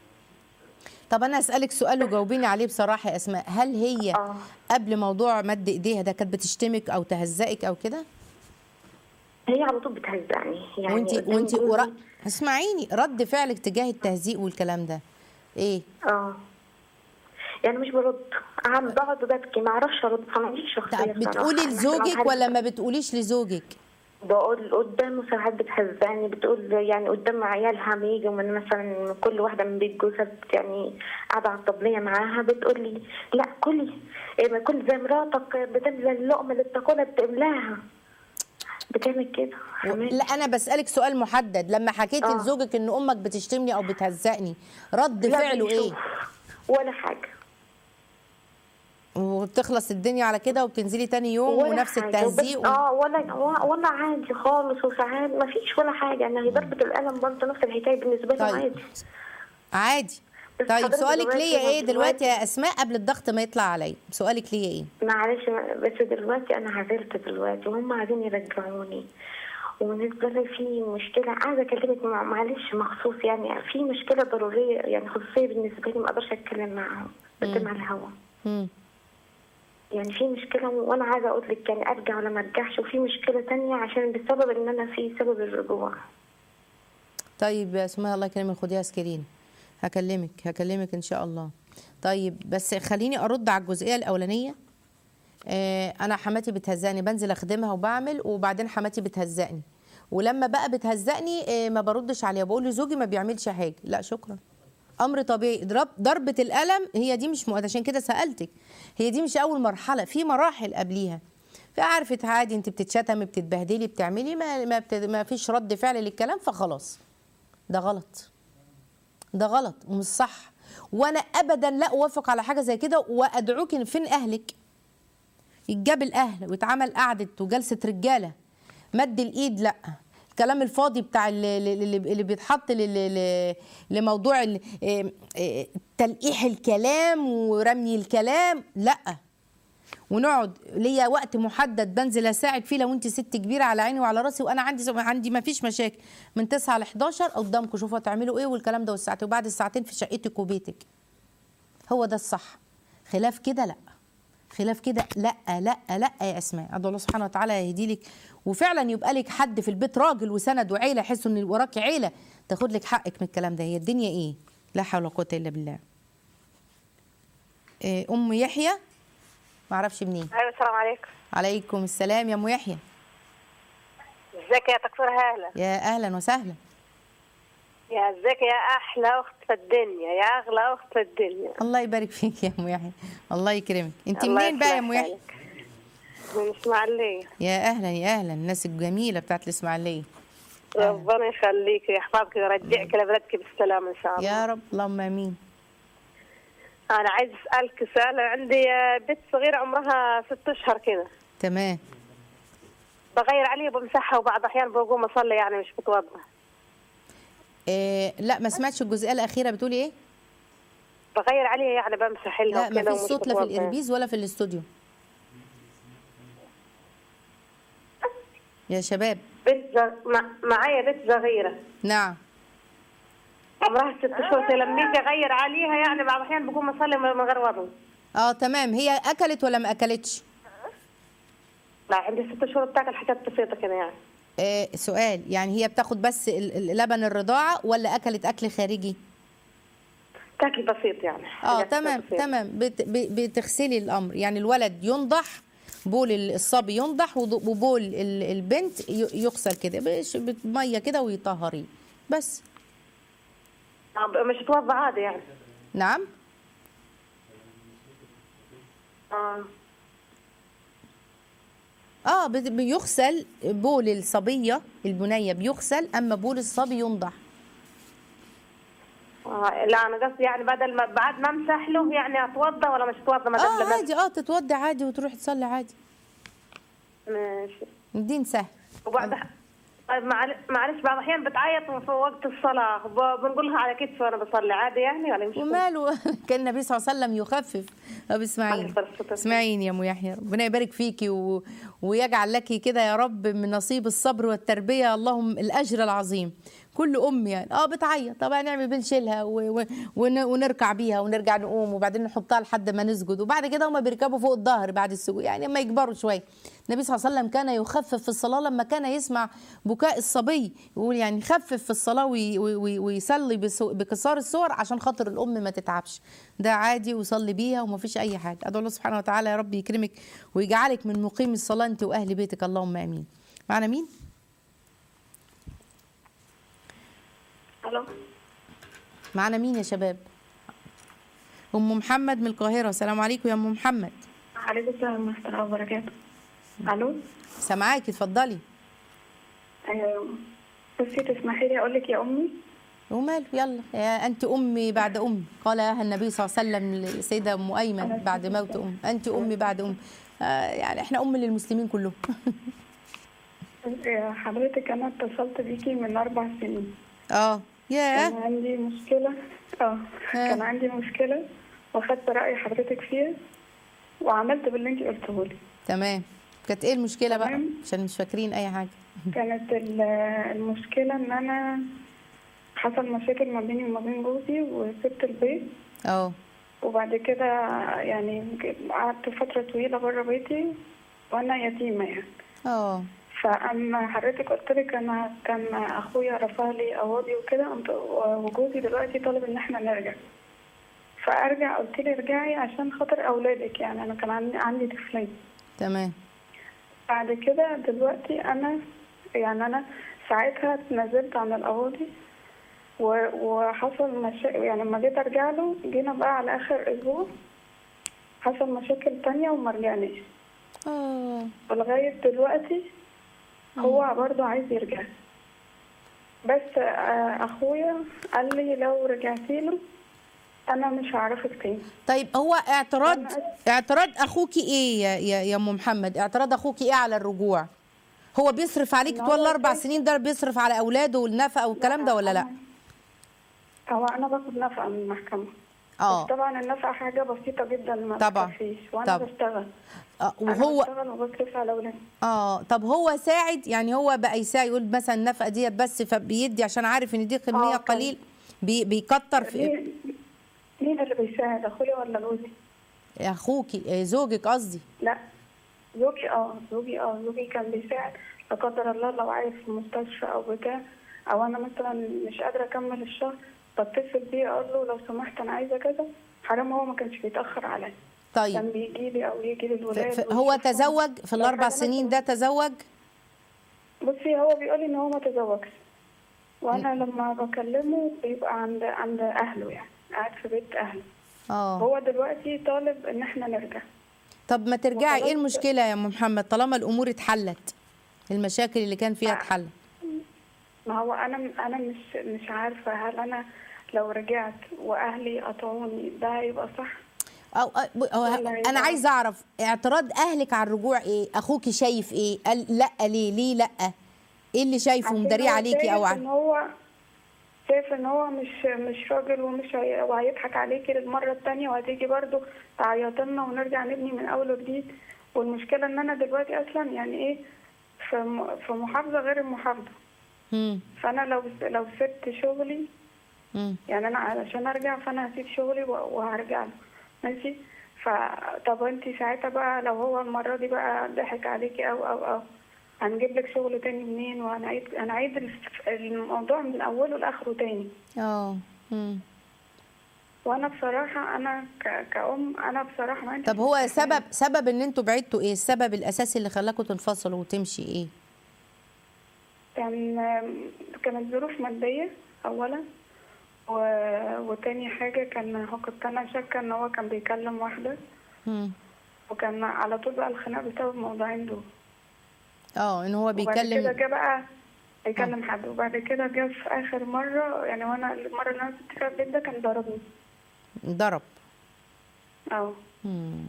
طب انا اسالك سؤال وجاوبيني عليه بصراحه يا اسماء هل هي آه. قبل موضوع مد ايديها ده كانت بتشتمك او تهزقك او كده هي على طول بتهزقني يعني وانت قدام وانت جوزي. ورا... اسمعيني رد فعلك تجاه التهزيق والكلام ده ايه اه يعني مش برد عم بقعد ببكي ما اعرفش ارد ما عنديش شخصيه طب بصراحة. بتقولي أنا لزوجك بحب- ولا ما بتقوليش لزوجك بقول قدامه ساعات بتهزقني بتقول يعني قدام عيالها ما يجوا من مثلا كل واحدة من بيت جوزها بت- يعني قاعدة على الطبلية معاها بتقول لي لا كلي إيه ما كل زي مراتك بتملى اللقمة اللي بتاكلها بتملاها بتعمل كده فاهماني؟ لا انا بسالك سؤال محدد لما حكيت آه. لزوجك ان امك بتشتمني او بتهزقني رد لا فعله بيشوف ايه ولا حاجة وبتخلص الدنيا على كده وبتنزلي تاني يوم ولا ونفس حاجة. التهزيق وبس- اه ولا ولا عادي خالص وساعات ما فيش ولا حاجة يعني هي ضربة القلم برضه نفس الحكاية بالنسبة له طيب. عادي عادي بس طيب حضرتك سؤالك دلوقتي ليا ايه دلوقتي- دلوقتي يا اسماء قبل الضغط ما يطلع عليا سؤالك ليا ايه معلش بس دلوقتي انا عزلت دلوقتي وهم عايزين يرجعوني وبالنسبة لي في مشكلة عايزة أكلمك مع- معلش مخصوص يعني في مشكلة ضرورية يعني خصوصية بالنسبة لي ما أقدرش أتكلم معاهم قدام على الهوا مم. يعني في مشكلة وأنا عايزة أقول لك يعني أرجع ولا ما أرجعش وفي مشكلة تانية عشان بسبب إن أنا في سبب الرجوع طيب يا اسماء الله يكرمك خديها اسكرين هكلمك هكلمك ان شاء الله طيب بس خليني ارد على الجزئيه الاولانيه آه انا حماتي بتهزقني بنزل اخدمها وبعمل وبعدين حماتي بتهزقني ولما بقى بتهزقني آه ما بردش عليها بقول لزوجي ما بيعملش حاجه لا شكرا امر طبيعي ضرب ضربه القلم هي دي مش مؤ- عشان كده سالتك هي دي مش اول مرحله في مراحل قبليها فعرفت عادي انت بتتشتمي بتتبهدلي بتعملي ما ما, بت... ما فيش رد فعل للكلام فخلاص ده غلط ده غلط ومش صح وانا ابدا لا اوافق على حاجه زي كده وادعوك إن فين اهلك يتجاب الاهل ويتعمل قعده وجلسه رجاله مد الايد لا الكلام الفاضي بتاع اللي, اللي, اللي بيتحط لل- ل- لموضوع ال- إيه- إيه تلقيح الكلام ورمي الكلام لا ونقعد ليا وقت محدد بنزل اساعد فيه لو انت ست كبيره على عيني وعلى راسي وانا عندي عندي ما فيش مشاكل من 9 ل 11 قدامكم شوفوا هتعملوا ايه والكلام ده والساعتين وبعد الساعتين في شقتك وبيتك هو ده الصح خلاف كده لا خلاف كده لا لا لا يا اسماء ادعو الله سبحانه وتعالى يهدي لك وفعلا يبقى لك حد في البيت راجل وسند وعيله يحس ان وراكي عيله تاخد لك حقك من الكلام ده هي الدنيا ايه لا حول ولا قوه الا بالله إيه، ام يحيى معرفش منين ايوه السلام عليكم عليكم السلام يا ام يحيى ازيك يا دكتور هاله يا اهلا وسهلا يا ازيك يا احلى اخت في الدنيا يا اغلى اخت في الدنيا الله يبارك فيك يا ام يحيى الله يكرمك انت الله منين بقى يا ام يصلح يحيى حالك. من اسماعيليه يا اهلا يا اهلا الناس الجميله بتاعت الاسماعيليه ربنا يخليك ويحفظك ويرجعك لبلدك بالسلام ان شاء الله يا رب اللهم امين انا عايز اسالك سؤال عندي بنت صغيره عمرها ست اشهر كده تمام بغير عليه وبمسحها وبعض الاحيان بقوم اصلي يعني مش بتوضى إيه لا ما سمعتش الجزئيه الاخيره بتقولي ايه بغير عليه يعني بمسح لها لا ما وكده فيش ومش صوت لا في بتوضى. الاربيز ولا في الاستوديو يا شباب بنت ز- مع- معايا بنت صغيره نعم عمرها ست شهور لما يجي اغير عليها يعني بعض الاحيان بقوم اصلي من غير وضوء اه تمام هي اكلت ولا ما اكلتش لا عندي ست شهور بتاكل حاجات بسيطه كده يعني إيه سؤال يعني هي بتاخد بس ال- ال- لبن الرضاعه ولا اكلت اكل خارجي تاكل بسيط يعني اه حاجات تمام بسيطة. تمام بت ب- بتغسلي الامر يعني الولد ينضح بول الصبي ينضح وض- وبول ال- البنت ي- يغسل كده بش- بميه كده ويطهريه بس آه، مش توضع عادي يعني نعم اه اه بت- بيغسل بول الصبيه البنيه بيغسل اما بول الصبي ينضح آه، لا انا قصدي يعني بدل ما بعد ما امسح له يعني اتوضى ولا مش اتوضى ما دام اه لما- عادي اه تتوضي عادي وتروح تصلي عادي ماشي الدين سهل وبعد طيب معل- معلش بعض الاحيان بتعيط في وقت الصلاه ب- بنقول لها على كتفي وانا بصلي عادي يعني ولا مش وماله كان النبي صلى الله عليه وسلم يخفف طب اسمعيني عليه الصلاة والسلام. اسمعيني يا ام يحيى ربنا يبارك فيكي و... ويجعل لك كده يا رب من نصيب الصبر والتربيه اللهم الاجر العظيم كل ام يعني اه بتعيط طب هنعمل بنشيلها و... و... ون... ونركع بيها ونرجع نقوم وبعدين نحطها لحد ما نسجد وبعد كده هم بيركبوا فوق الظهر بعد السجود يعني اما يكبروا شويه النبي صلى الله عليه وسلم كان يخفف في الصلاه لما كان يسمع بكاء الصبي يقول يعني خفف في الصلاه وي... وي... ويصلي بسو... بكسار السور عشان خاطر الام ما تتعبش ده عادي وصلي بيها وما فيش اي حاجه ادعو الله سبحانه وتعالى يا رب يكرمك ويجعلك من مقيم الصلاه انت واهل بيتك اللهم امين معنا مين الو معانا مين يا شباب ام محمد من القاهره السلام عليكم يا ام محمد عليكم السلام ورحمه الله وبركاته الو سامعاكي اتفضلي ايوه بصي تسمحي لي اقول لك يا امي وماله يلا يا انت امي بعد امي قالها النبي صلى الله عليه وسلم للسيده ام ايمن بعد موت ام انت امي بعد ام آه يعني احنا ام للمسلمين كلهم يا حضرتك انا اتصلت بيكي من اربع سنين اه ياه كان عندي مشكله اه كان عندي مشكله واخدت راي حضرتك فيها وعملت باللي انت قلته لي تمام كانت ايه المشكله بقى تمام. عشان مش فاكرين اي حاجه كانت ال- المشكله ان انا حصل مشاكل ما بيني وما بين جوزي وسبت البيت اه وبعد كده يعني قعدت فترة طويلة بره بيتي وأنا يتيمة يعني اه فأما حضرتك قلت لك أنا كان أخويا رفع لي قواضي وكده قمت- وجوزي دلوقتي طالب إن إحنا نرجع فأرجع قلت لي ارجعي عشان خاطر أولادك يعني أنا كان عندي عندي طفلين تمام بعد كده دلوقتي أنا يعني أنا ساعتها اتنازلت عن القواضي و- وحصل مشاكل يعني لما جيت ارجع له جينا بقى على اخر اسبوع حصل مشاكل تانية وما رجعناش اه ولغاية دلوقتي هو برضه عايز يرجع بس آه، اخويا قال لي لو رجعتي له انا مش هعرفك تاني طيب هو اعتراض أنا- اعتراض اخوكي ايه يا يا, يا ام محمد اعتراض اخوكي ايه على الرجوع هو بيصرف عليك إن طول هو الاربع شايف- سنين ده بيصرف على اولاده والنفقه والكلام ده ولا لا هو انا باخد نفقة من المحكمة اه بس طبعا النفقة حاجة بسيطة جدا ما طبعا. تكفيش وانا طبعا. بشتغل آه، انا وهو بشتغل وبصرف على اولادي اه طب هو ساعد يعني هو بقى يساعد يقول مثلا النفقه ديت بس فبيدي عشان عارف ان دي كميه آه، كان- قليل بي بيكتر في مين مين اللي بيساعد اخويا ولا جوزي اخوكي آه، زوجك قصدي لا زوجي اه زوجي اه زوجي كان بيساعد لا قدر الله لو عايز في مستشفى او بتاع او انا مثلا مش قادره اكمل الشهر بتصل بيه اقول له لو سمحت انا عايزه كذا حرام هو ما كانش بيتاخر عليا كان طيب بيجي لي او يجي ف- للولاد ف- هو ويشوفهم. تزوج في لو الاربع حاجة سنين ده تزوج بصي هو بيقول لي ان هو ما تزوجش وانا لما بكلمه بيبقى عند عند اهله يعني قاعد في بيت اهله اه هو دلوقتي طالب ان احنا نرجع طب ما ترجعي ايه وخلاص. المشكله يا ام محمد طالما الامور اتحلت المشاكل اللي كان فيها آه. اتحلت ما هو انا انا مش مش عارفه هل انا لو رجعت واهلي قطعوني ده هيبقى صح أو أو أو ولا انا يبقى- عايزه اعرف اعتراض اهلك على الرجوع ايه اخوكي شايف ايه قال لا ليه ليه لا ايه اللي شايفه عشان مداريه هو عليكي او شايف ان ع- هو شايف ان هو مش مش راجل ومش هي... وهيضحك عليكي للمره التانية وهتيجي برضو تعيط لنا ونرجع نبني من اول وجديد والمشكله ان انا دلوقتي اصلا يعني ايه في م... في محافظه غير المحافظه مم. فانا لو لو سبت شغلي مم. يعني انا علشان ارجع فانا هسيب شغلي و- وهرجع له ماشي فطب انت ساعتها بقى لو هو المره دي بقى ضحك عليكي او او او هنجيب لك شغل تاني منين وهنعيد هنعيد الف- الموضوع من اوله لاخره تاني اه مم. وانا بصراحه انا ك- كأم انا بصراحه ما عنديش طب هو مشكلة. سبب سبب ان انتوا بعدتوا ايه السبب الاساسي اللي خلاكوا تنفصلوا وتمشي ايه كان كانت ظروف ماديه اولا و... وتاني حاجه كان هو كنت انا شاكه ان هو كان بيكلم واحده مم. وكان على طول بقى الخناق بسبب الموضوعين دول اه ان هو وبعد كده بيكلم جه بقى يكلم حد وبعد كده جه في اخر مره يعني وانا المره اللي انا كنت فيها البيت ده كان ضربني ضرب اه مم.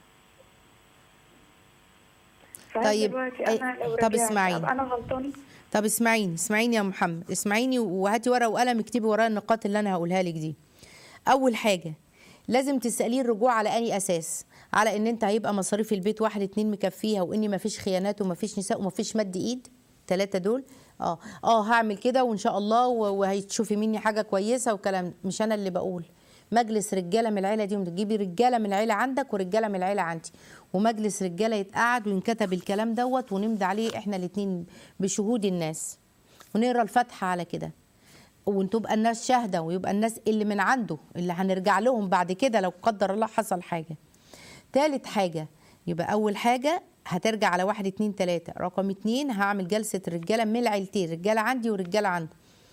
فهل طيب، دلوقتي أي- انا لو طب رجعت اسمعيني. أبقى انا غلطانه طب اسمعيني اسمعيني يا محمد اسمعيني وهاتي ورقه وقلم اكتبي ورايا النقاط اللي انا هقولها لك دي اول حاجه لازم تساليه الرجوع على اني اساس على ان انت هيبقى مصاريف البيت واحد اتنين مكفيها واني مفيش خيانات ومفيش نساء ومفيش مد ايد ثلاثة دول اه اه هعمل كده وان شاء الله و- وهتشوفي مني حاجه كويسه وكلام مش انا اللي بقول مجلس رجاله من العيله دي تجيبي رجاله من العيله عندك ورجاله من العيله عندي ومجلس رجاله يتقعد وينكتب الكلام دوت ونمضي عليه احنا الاتنين بشهود الناس ونقرا الفاتحه على كده وتبقى الناس شاهده ويبقى الناس اللي من عنده اللي هنرجع لهم بعد كده لو قدر الله حصل حاجه تالت حاجه يبقى اول حاجه هترجع على واحد اتنين تلاته رقم اتنين هعمل جلسه رجاله من العيلتين رجاله عندي ورجاله عنده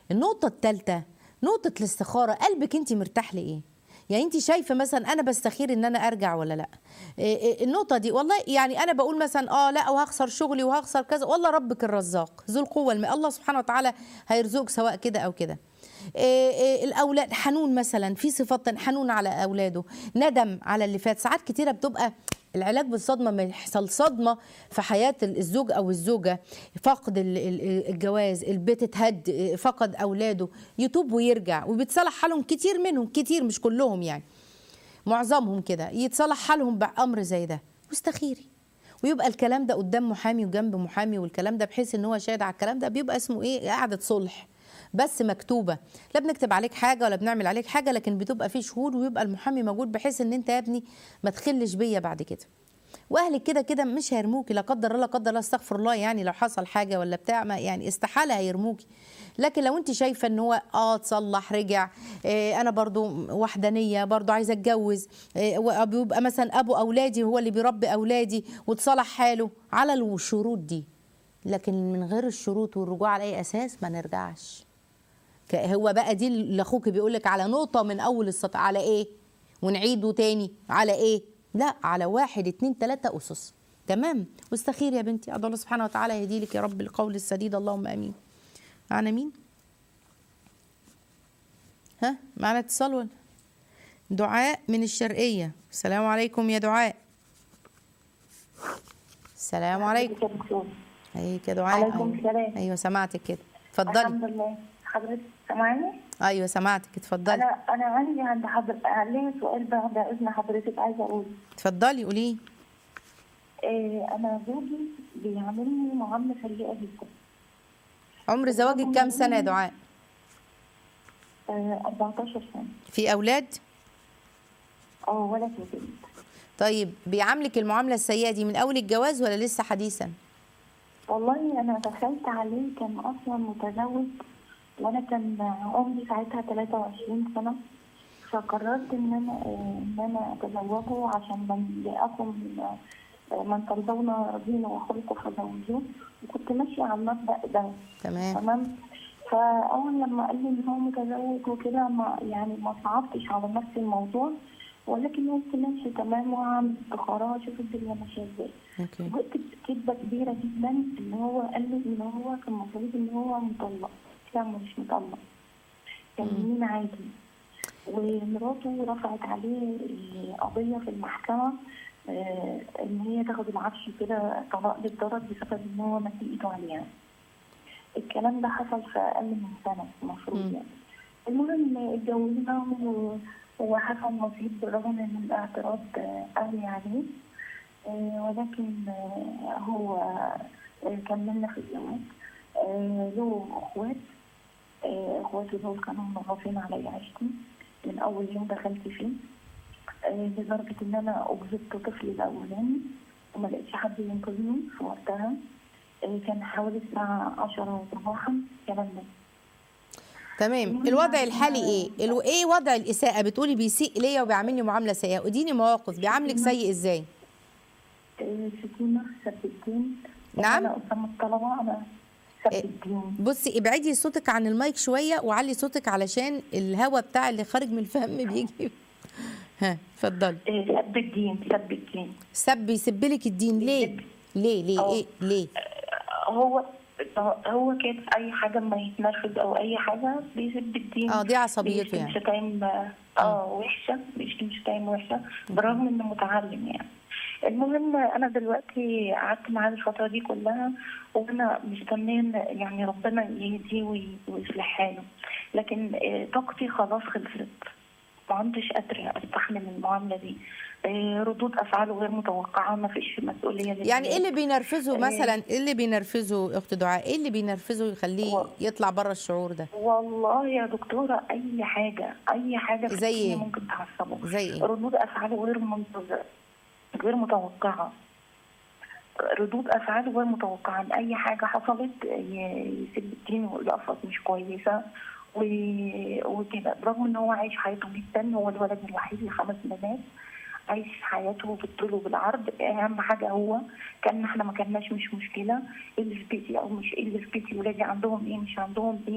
النقطه الثالثه نقطه الاستخاره قلبك انت مرتاح لايه يعني انت شايفه مثلا انا بستخير ان انا ارجع ولا لا إيه إيه النقطه دي والله يعني انا بقول مثلا اه لا وهخسر شغلي وهخسر كذا والله ربك الرزاق ذو القوه الم... الله سبحانه وتعالى هيرزقك سواء كده او كده إيه إيه الاولاد حنون مثلا في صفات حنون على اولاده ندم على اللي فات ساعات كتيره بتبقى العلاج بالصدمه ما يحصل صدمه في حياه الزوج او الزوجه فقد ال- ال- الجواز البيت اتهد فقد اولاده يتوب ويرجع وبيتصلح حالهم كتير منهم كتير مش كلهم يعني معظمهم كده يتصلح حالهم بامر زي ده واستخيري ويبقى الكلام ده قدام محامي وجنب محامي والكلام ده بحيث ان هو شاهد على الكلام ده بيبقى اسمه ايه قعده صلح بس مكتوبه لا بنكتب عليك حاجه ولا بنعمل عليك حاجه لكن بتبقى في شهود ويبقى المحامي موجود بحيث ان انت يا ابني ما تخلش بيا بعد كده واهلك كده كده مش هيرموكي لا قدر الله لا قدر الله استغفر الله يعني لو حصل حاجه ولا بتاع ما يعني استحاله هيرموكي لكن لو انت شايفه ان هو اه تصلح رجع إيه انا برضو وحدانيه برضو عايزه اتجوز إيه بيبقى مثلا ابو اولادي هو اللي بيربي اولادي وتصلح حاله على الشروط دي لكن من غير الشروط والرجوع على اي اساس ما نرجعش ك- هو بقى دي اللي اخوك بيقول لك على نقطه من اول السطر على ايه ونعيده تاني على ايه لا على واحد اتنين تلاته اسس تمام واستخير يا بنتي ادعو الله سبحانه وتعالى يهدي لك يا رب القول السديد اللهم امين معنا مين ها معنا اتصال ولا دعاء من الشرقيه السلام عليكم يا دعاء السلام عليكم عليك يا دعاء عليكم أيوة. السلام. ايوه سمعتك كده اتفضلي الحمد لله حضرتك سامعاني؟ ايوه سمعتك اتفضلي انا انا عندي عند حضرتك ليا سؤال بعد اذن حضرتك عايزه اقول اتفضلي قولي إيه انا زوجي بيعاملني معامله سيئه جدا عمر زواجك كام سنه يا دعاء آه 14 سنه في اولاد اه ولد وبنت طيب بيعاملك المعامله السيئه دي من اول الجواز ولا لسه حديثا والله انا دخلت عليه كان اصلا متزوج وانا كان عمري ساعتها 23 سنه فقررت ان انا آه، ان انا اتزوجه عشان من اصلا آه، من ترضون دينه وخلقه فزوجوه وكنت ماشيه على المبدا ده تمام تمام فاول لما قال لي ان هو متزوج وكده ما يعني ما صعبتش على نفسي الموضوع ولكن قلت ماشي تمام وهعمل استخاره اشوف الدنيا ماشيه ازاي اوكي وقت كذبه كبيره جدا ان هو قال لي ان هو كان المفروض ان هو مطلق لا مش مطلق كان مين عادي ومراته رفعت عليه قضيه في المحكمه آه، ان هي تاخد العفش كده طلاق للضرر بسبب ان هو مد ايده عليها الكلام ده حصل في اقل من سنه المفروض مم. يعني المهم اتجوزنا و- وحصل نصيب بالرغم من الاعتراض آه، اهلي عليه آه، ولكن آه، هو آه، كملنا في الجواز آه، له اخوات آه، اخواته دول كانوا منغصين علي عيشتي من اول يوم دخلت فيه آه، لدرجة إن أنا أجهضت طفلي الأولاني وما لقيتش حد ينقذني في وقتها آه، كان حوالي الساعة عشرة صباحا الكلام ده تمام الوضع الحالي ايه الو... ايه وضع الاساءه بتقولي بيسيء ليا وبيعاملني معامله سيئه اديني مواقف بيعاملك سيء ازاي آه، شتيمة سب الدين نعم. أنا قدام الطلبة أنا سب إيه. الدين بصي ابعدي صوتك عن المايك شويه وعلي صوتك علشان الهواء بتاع اللي خارج من الفم بيجي ها اتفضلي آه، سب الدين سب الدين سب يسب لك الدين ليه ليه ليه أه. ايه ليه هو هو كان اي حاجه ما يتنرفز او اي حاجه بيسب الدين اه دي عصبيته بيشتم يعني شتايم اه وحشه بيشتم شتايم وحشه بالرغم انه متعلم يعني المهم انا دلوقتي قعدت معاه الفتره دي كلها وانا مستنيه إن يعني ربنا يهديه وي- ويصلح حاله لكن آه، طاقتي خلاص خلصت ما عدتش قادره استحمل المعامله دي آه، ردود افعاله غير متوقعه ما فيش مسؤوليه يعني ايه اللي بينرفزه إيه. مثلا ايه اللي بينرفزه اخت دعاء ايه اللي بينرفزه يخليه هو- يطلع بره الشعور ده والله يا دكتورة أي حاجة أي حاجة في زي الدنيا إيه؟ ممكن تعصبه زي ايه ردود أفعاله غير منتظرة غير متوقعة ردود أفعاله غير متوقعة أي حاجة حصلت ي- يسيب الدين ويقفص مش كويسة و- وكده برغم إن هو عايش حياته جدا هو الولد الوحيد لخمس بنات عايش حياته بالطول وبالعرض اهم حاجه هو كان احنا ما كناش مش مشكله إيه اللي في بيتي او مش إيه اللي في بيتي ولادي عندهم ايه مش عندهم ايه,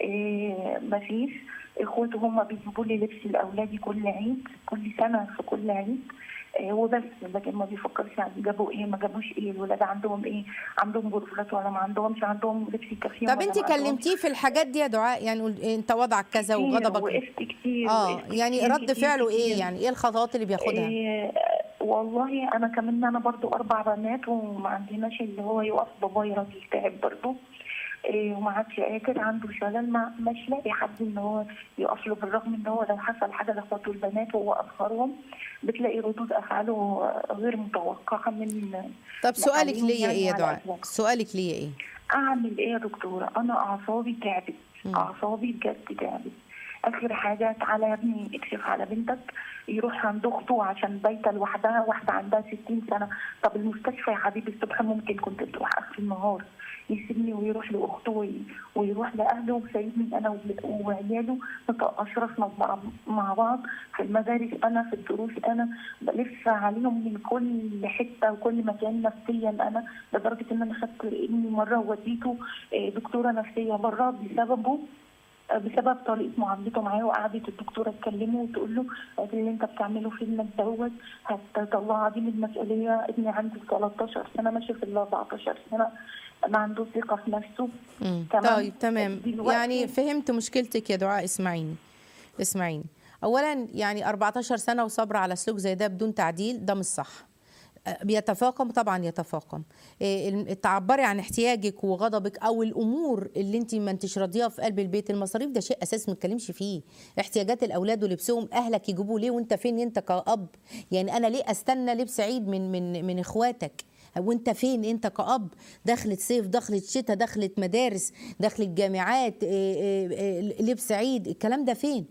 إيه مفيش اخواته هم بيجيبوا لي لبس لاولادي كل عيد كل سنه في كل عيد إيه وبس لكن ما بيفكرش يعني جابوا ايه ما جابوش ايه الولاد عندهم ايه عندهم غرفات ولا ما عندهمش عندهم لبس يكفيهم طب ولا انت ما عندهمش. كلمتيه في الحاجات دي يا دعاء يعني قول- انت وضعك كذا كتير، وغضبك وقفت كتير اه وقفت يعني كتير رد كتير فعله ايه كتير. يعني ايه الخطوات اللي بياخدها إيه والله انا كمان انا برضو اربع بنات وما عندناش اللي هو يقف بابايا راجل تعب برضو إيه وما عادش قادر عنده شلل ما مش لاقي حد ان هو يقف له بالرغم ان هو لو حصل حاجه لاخواته البنات وهو اصغرهم بتلاقي ردود افعاله غير متوقعه من طب سؤالك عليهم ليا يعني ايه يا على دعاء أسواق. سؤالك ليا ايه اعمل ايه يا دكتوره انا اعصابي تعبت مم. اعصابي بجد تعبت اخر حاجه تعالى يا ابني اكشف على بنتك يروح عند اخته عشان بايته لوحدها واحده عندها 60 سنه طب المستشفى يا حبيبي الصبح ممكن كنت تروح اخر النهار يسيبني ويروح لاخته وي- ويروح لاهله وسايبني انا وب- وعياله نطقش راسنا مع- مع بعض في المدارس انا في الدروس انا بلف عليهم من كل حته وكل مكان نفسيا انا لدرجه ان انا خدت ابني مره ووديته آه، دكتوره نفسيه بره بسببه آه، بسبب طريقه معاملته معاه وقعدت الدكتوره تكلمه وتقول له آه، اللي انت بتعمله في ابنك دوت هتطلع دي من المسؤوليه ابني عنده 13 سنه ماشي في ال 14 سنه ما عنده ثقه في نفسه مم. تمام. طيب تمام دلوقتي- يعني فهمت مشكلتك يا دعاء اسمعيني اسمعيني اولا يعني 14 سنه وصبر على سلوك زي ده بدون تعديل ده مش صح أه، بيتفاقم طبعا يتفاقم إيه، الم- تعبري عن احتياجك وغضبك او الامور اللي انت ما انتش راضياها في قلب البيت المصاريف ده شيء اساسي ما نتكلمش فيه احتياجات الاولاد ولبسهم اهلك يجيبوه ليه وانت فين انت كاب يعني انا ليه استنى لبس عيد من من من اخواتك وانت فين انت كأب دخلت صيف دخلت شتاء دخلت مدارس دخلت جامعات إيه، إيه، إيه، لبس عيد الكلام ده فين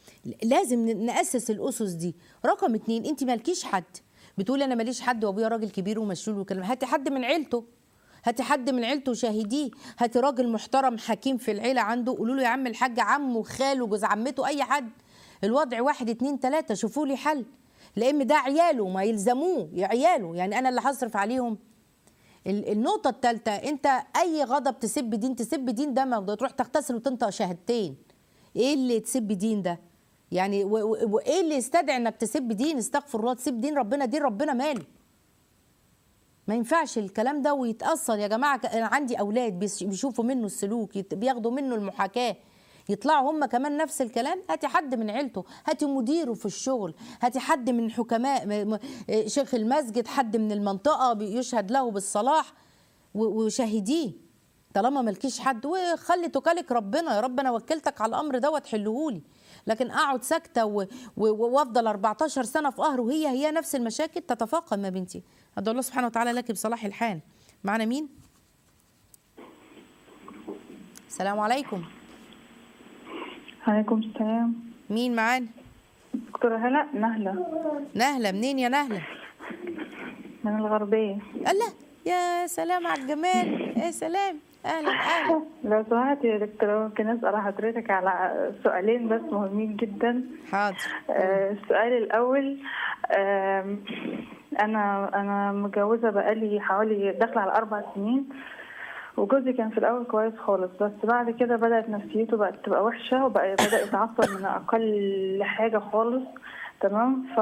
لازم ن- نأسس الأسس دي رقم اتنين انت مالكيش حد بتقولي انا ماليش حد وابويا راجل كبير ومشلول وكلام هاتي حد من عيلته هاتي حد من عيلته وشاهديه هاتي راجل محترم حكيم في العيله عنده قولوا له يا عم الحاج عمه خاله جوز عمته اي حد الوضع واحد اتنين تلاته شوفوا لي حل لان ده عياله ما يلزموه يا عياله يعني انا اللي هصرف عليهم ال- النقطة الثالثة أنت أي غضب تسب دين تسب دين ده ما تروح تغتسل وتنطق شهادتين إيه اللي تسب دين ده؟ يعني و- و- وإيه اللي يستدعي إنك تسب دين استغفر الله تسب دين ربنا دين ربنا ماله ما ينفعش الكلام ده ويتأثر يا جماعة ك- أنا عندي أولاد بيس- بيشوفوا منه السلوك يت- بياخدوا منه المحاكاة يطلعوا هم كمان نفس الكلام هاتي حد من عيلته هاتي مديره في الشغل هاتي حد من حكماء م- م- شيخ المسجد حد من المنطقة بيشهد له بالصلاح و- وشاهديه طالما ملكيش حد وخلي توكلك ربنا يا رب انا وكلتك على الامر دوت حلهولي لكن اقعد ساكته و- و- وافضل 14 سنه في قهر وهي هي نفس المشاكل تتفاقم يا بنتي ادعو الله سبحانه وتعالى لك بصلاح الحال معنا مين السلام عليكم عليكم السلام مين معانا دكتورة هلا نهلة نهله منين يا نهله من الغربية الله يا سلام على الجمال يا سلام اهلا اهلا لو سمحت يا دكتورة ممكن أسأل حضرتك على سؤالين بس مهمين جدا حاضر آه، السؤال الأول آم، أنا أنا متجوزة بقالي حوالي داخلة على أربع سنين وجوزي كان في الأول كويس خالص بس بعد كده بدأت نفسيته بقت تبقى وحشة وبقى بدأ يتعصب من أقل حاجة خالص تمام ف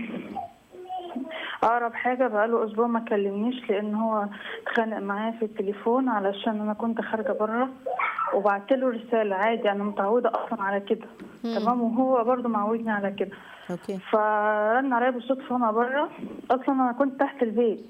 اقرب حاجه بقاله اسبوع ما كلمنيش لان هو اتخانق معايا في التليفون علشان انا كنت خارجه بره وبعت له رساله عادي انا متعوده اصلا على كده تمام وهو برضو معودني على كده اوكي فرن عليا بالصدفه وانا بره اصلا انا كنت تحت البيت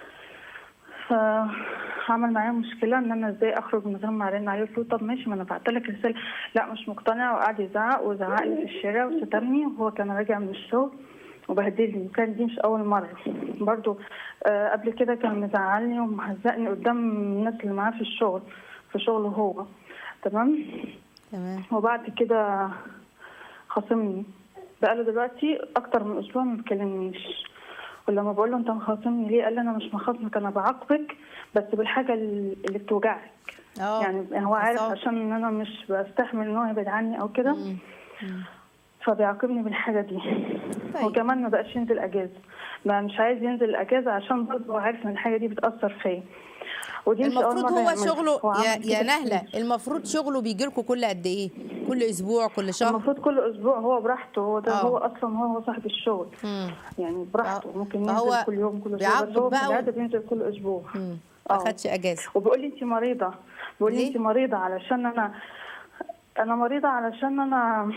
فعمل معايا مشكله ان انا ازاي اخرج من غير ما ارن عليه قلت له طب ماشي ما انا بعت لك رساله لا مش مقتنع وقعد يزعق وزعق لي في الشارع وشتمني وهو كان راجع من الشغل وبهدلني كان دي مش اول مره برضو آه قبل كده كان مزعلني ومهزقني قدام الناس اللي معاه في الشغل في شغله هو تمام تمام وبعد كده خاصمني بقاله دلوقتي اكتر من اسبوع ما بيكلمنيش ولما بقول له انت مخاصمني ليه قال لي انا مش مخاصمك انا بعاقبك بس بالحاجه اللي بتوجعك اه يعني هو عارف أصاب. عشان ان انا مش بستحمل ان هو يبعد عني او كده فبيعاقبني بالحاجه دي طيب. وكمان ما بقاش ينزل اجازه ما مش عايز ينزل الاجازه عشان برضه هو عارف ان الحاجه دي بتاثر فيا ودي مش أول المفروض مرة هو يعملها. شغله هو عمل يا, كده يا كتير. نهله المفروض شغله بيجي لكم كل قد ايه كل اسبوع كل شهر المفروض كل اسبوع هو براحته هو ده آه. هو اصلا هو صاحب الشغل مم. يعني براحته فهو- ممكن فهو ينزل كل يوم كل اسبوع بس بيعاقبك هو في بقى و- العاده بينزل كل اسبوع مم. ما آه. خدش اجازه وبيقول لي انت مريضه بيقول لي ليه؟ انت مريضه علشان انا انا مريضه علشان انا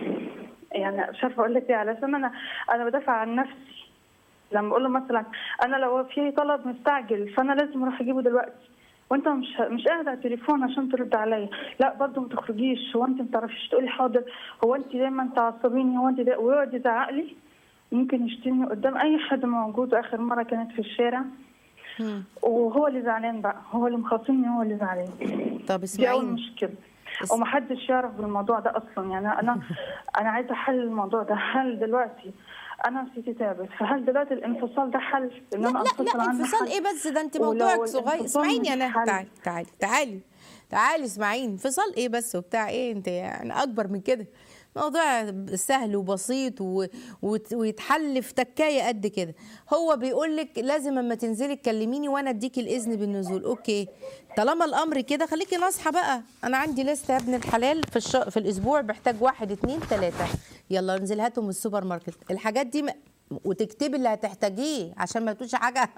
يعني مش عارفه اقول لك ايه علشان انا انا بدافع عن نفسي لما اقول له مثلا انا لو في طلب مستعجل فانا لازم اروح اجيبه دلوقتي وانت مش مش قاعد على التليفون عشان ترد عليا لا برضه ما تخرجيش هو انت ما بتعرفيش تقولي حاضر هو انت دايما تعصبيني هو انت دا... ويقعد يزعق لي ممكن يشتمني قدام اي حد موجود واخر مره كانت في الشارع مم. وهو اللي زعلان بقى هو اللي مخاصمني هو اللي زعلان طب دي اول اسمعيني مشكله اس- ومحدش يعرف بالموضوع ده اصلا يعني انا انا عايزه حل الموضوع ده هل دلوقتي انا نفسيتي تعبت فهل دلوقتي الانفصال ده حل ان لا انا لا انفصل لا عنه انفصال حل؟ ايه بس ده انت ولو موضوعك صغير الانفصال اسمعيني يا مش نهله حل. تعالي تعالي تعالي تعالي اسمعيني انفصال ايه بس وبتاع ايه انت يعني اكبر من كده موضوع سهل وبسيط و... وت- ويتحل في تكايه قد كده هو بيقول لك لازم اما تنزلي تكلميني وانا اديكي الاذن بالنزول اوكي طالما الامر كده خليكي ناصحه بقى انا عندي لسته يا ابن الحلال في الش... في الاسبوع بحتاج واحد اتنين تلاته يلا انزل هاتهم من السوبر ماركت الحاجات دي م... وتكتبي اللي هتحتاجيه عشان ما تقولش حاجه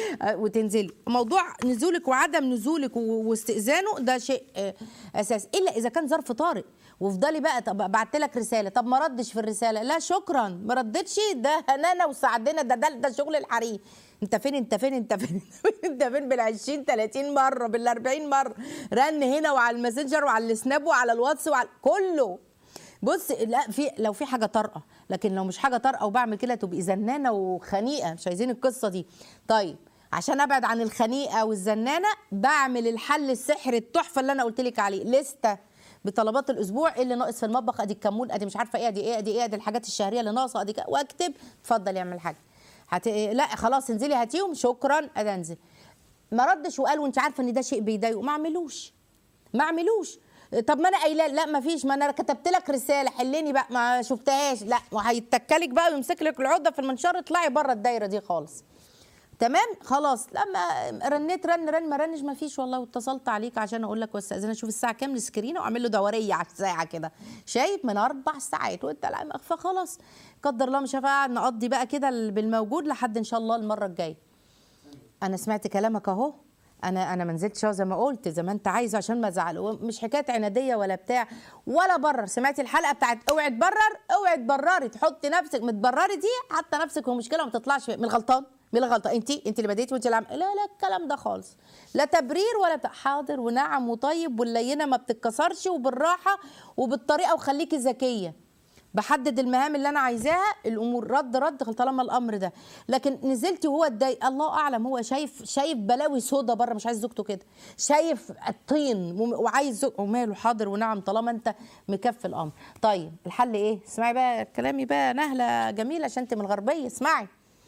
وتنزلي موضوع نزولك وعدم نزولك و- واستئذانه ده شيء آه، اساسي الا اذا كان ظرف طارئ وافضلي بقى طب بعت لك رساله طب ما ردش في الرساله لا شكرا ما ردتش ده هنانا وسعدنا ده ده, ده شغل الحريم انت فين انت فين انت فين انت فين بال 20 30 مره بال 40 مره رن هنا وعلى الماسنجر وعلى السناب وعلى الواتس وعلى كله بص لا في لو في حاجه طارئه لكن لو مش حاجه طارئه وبعمل كده تبقي زنانه وخنيقه مش عايزين القصه دي طيب عشان ابعد عن الخنيقه والزنانه بعمل الحل السحري التحفه اللي انا قلت لك عليه لسته بطلبات الاسبوع ايه اللي ناقص في المطبخ ادي الكمون ادي مش عارفه ايه ادي ايه ادي ايه ادي الحاجات الشهريه اللي ناقصه ادي كده واكتب اتفضل يعمل حاجه هت... لا خلاص انزلي هاتيهم شكرا ادي انزل ما ردش وقال وانت عارفه ان ده شيء بيضايقه ما اعملوش ما اعملوش طب ما انا قايله لا ما فيش ما انا كتبت لك رساله حلني بقى ما شفتهاش لا وهيتكلك بقى ويمسك لك العقده في المنشار اطلعي بره الدايره دي خالص تمام خلاص لما رنيت رن رن ما رنش ما فيش والله واتصلت عليك عشان اقول لك واستاذن اشوف الساعه كام السكرينه واعمل له دوريه على الساعه كده شايف من اربع ساعات وانت لا فخلاص قدر الله مش هقعد نقضي بقى كده بالموجود لحد ان شاء الله المره الجايه انا سمعت كلامك اهو انا انا ما نزلتش أهو زي ما قلت زي ما انت عايزه عشان ما ازعل مش حكايه عناديه ولا بتاع ولا برر سمعتي الحلقه بتاعت اوعي تبرر اوعي تبرري تحطي نفسك متبرري دي حتى نفسك ومشكله ما تطلعش من الغلطان مين الغلطان انت انت اللي بديتي وانت اللي عم... لا لا الكلام ده خالص لا تبرير ولا بتاع حاضر ونعم وطيب واللينه ما بتتكسرش وبالراحه وبالطريقه وخليكي ذكيه بحدد المهام اللي انا عايزاها الامور رد رد طالما الامر ده لكن نزلتي وهو اتضايق الله اعلم هو شايف شايف بلاوي سودا بره مش عايز زوجته كده شايف الطين وم- وعايز زوج وماله حاضر ونعم طالما انت مكفي الامر طيب الحل ايه اسمعي بقى كلامي بقى نهله جميله عشان انت من الغربيه اسمعي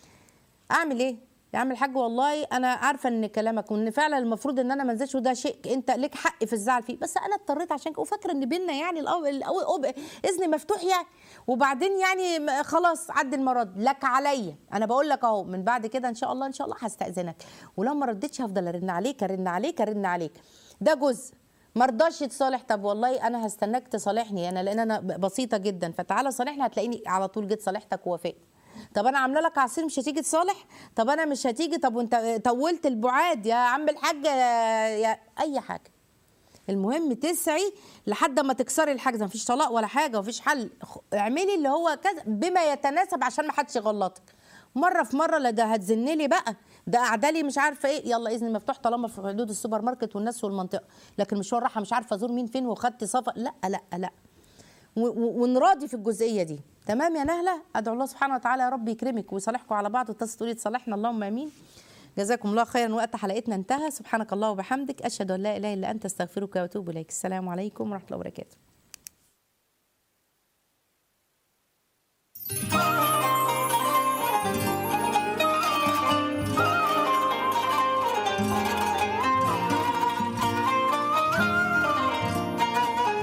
اعمل ايه يا عم الحاج والله انا عارفه ان كلامك وان فعلا المفروض ان انا ما انزلش وده شيء انت ليك حق في الزعل فيه بس انا اضطريت عشان كده وفاكره ان بينا يعني الأو... الأو... الأو... اذن مفتوح يعني وبعدين يعني م- خلاص عدي المرض لك عليا انا بقول لك اهو من بعد كده ان شاء الله ان شاء الله هستاذنك ولو ما ردتش هفضل ارن عليك ارن عليك ارن عليك ده جزء ما رضاش يتصالح طب والله انا هستناك تصالحني انا لان انا بسيطه جدا فتعالى صالحني هتلاقيني على طول جيت صالحتك ووافقت طب انا عامله لك عصير مش هتيجي تصالح طب انا مش هتيجي طب وانت طولت البعاد يا عم الحاج يا, يا اي حاجه المهم تسعي لحد ما تكسري الحاجز مفيش طلاق ولا حاجه مفيش حل خ- اعملي اللي هو كذا بما يتناسب عشان ما حدش يغلطك مره في مره لا ده هتزنلي بقى ده قعدالي مش عارفه ايه يلا اذن مفتوح طالما في حدود السوبر ماركت والناس والمنطقه لكن مشوار راحه مش عارفه ازور مين فين وخدت سفر لا لا لا و- و- ونراضي في الجزئيه دي تمام يا نهله ادعو الله سبحانه وتعالى يا رب يكرمك ويصالحكم على بعض وتصل تقولي تصالحنا اللهم امين جزاكم الله خيرا وقت حلقتنا انتهى سبحانك الله وبحمدك اشهد ان لا اله الا انت استغفرك واتوب اليك السلام عليكم ورحمه الله وبركاته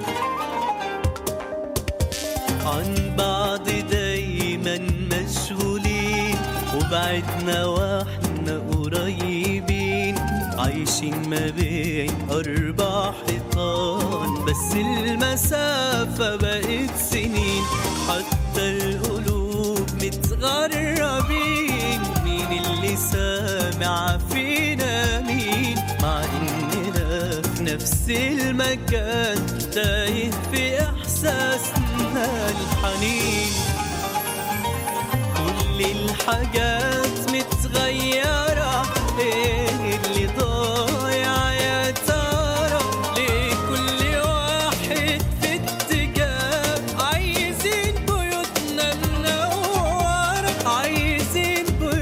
عن بعض دايما مشغول بعدنا واحنا قريبين عايشين ما بين أربع حيطان بس المسافة بقت سنين حتى القلوب متغربين مين اللي سامع فينا مين مع إننا في نفس المكان تايه في إحساسنا الحنين كل الحاجات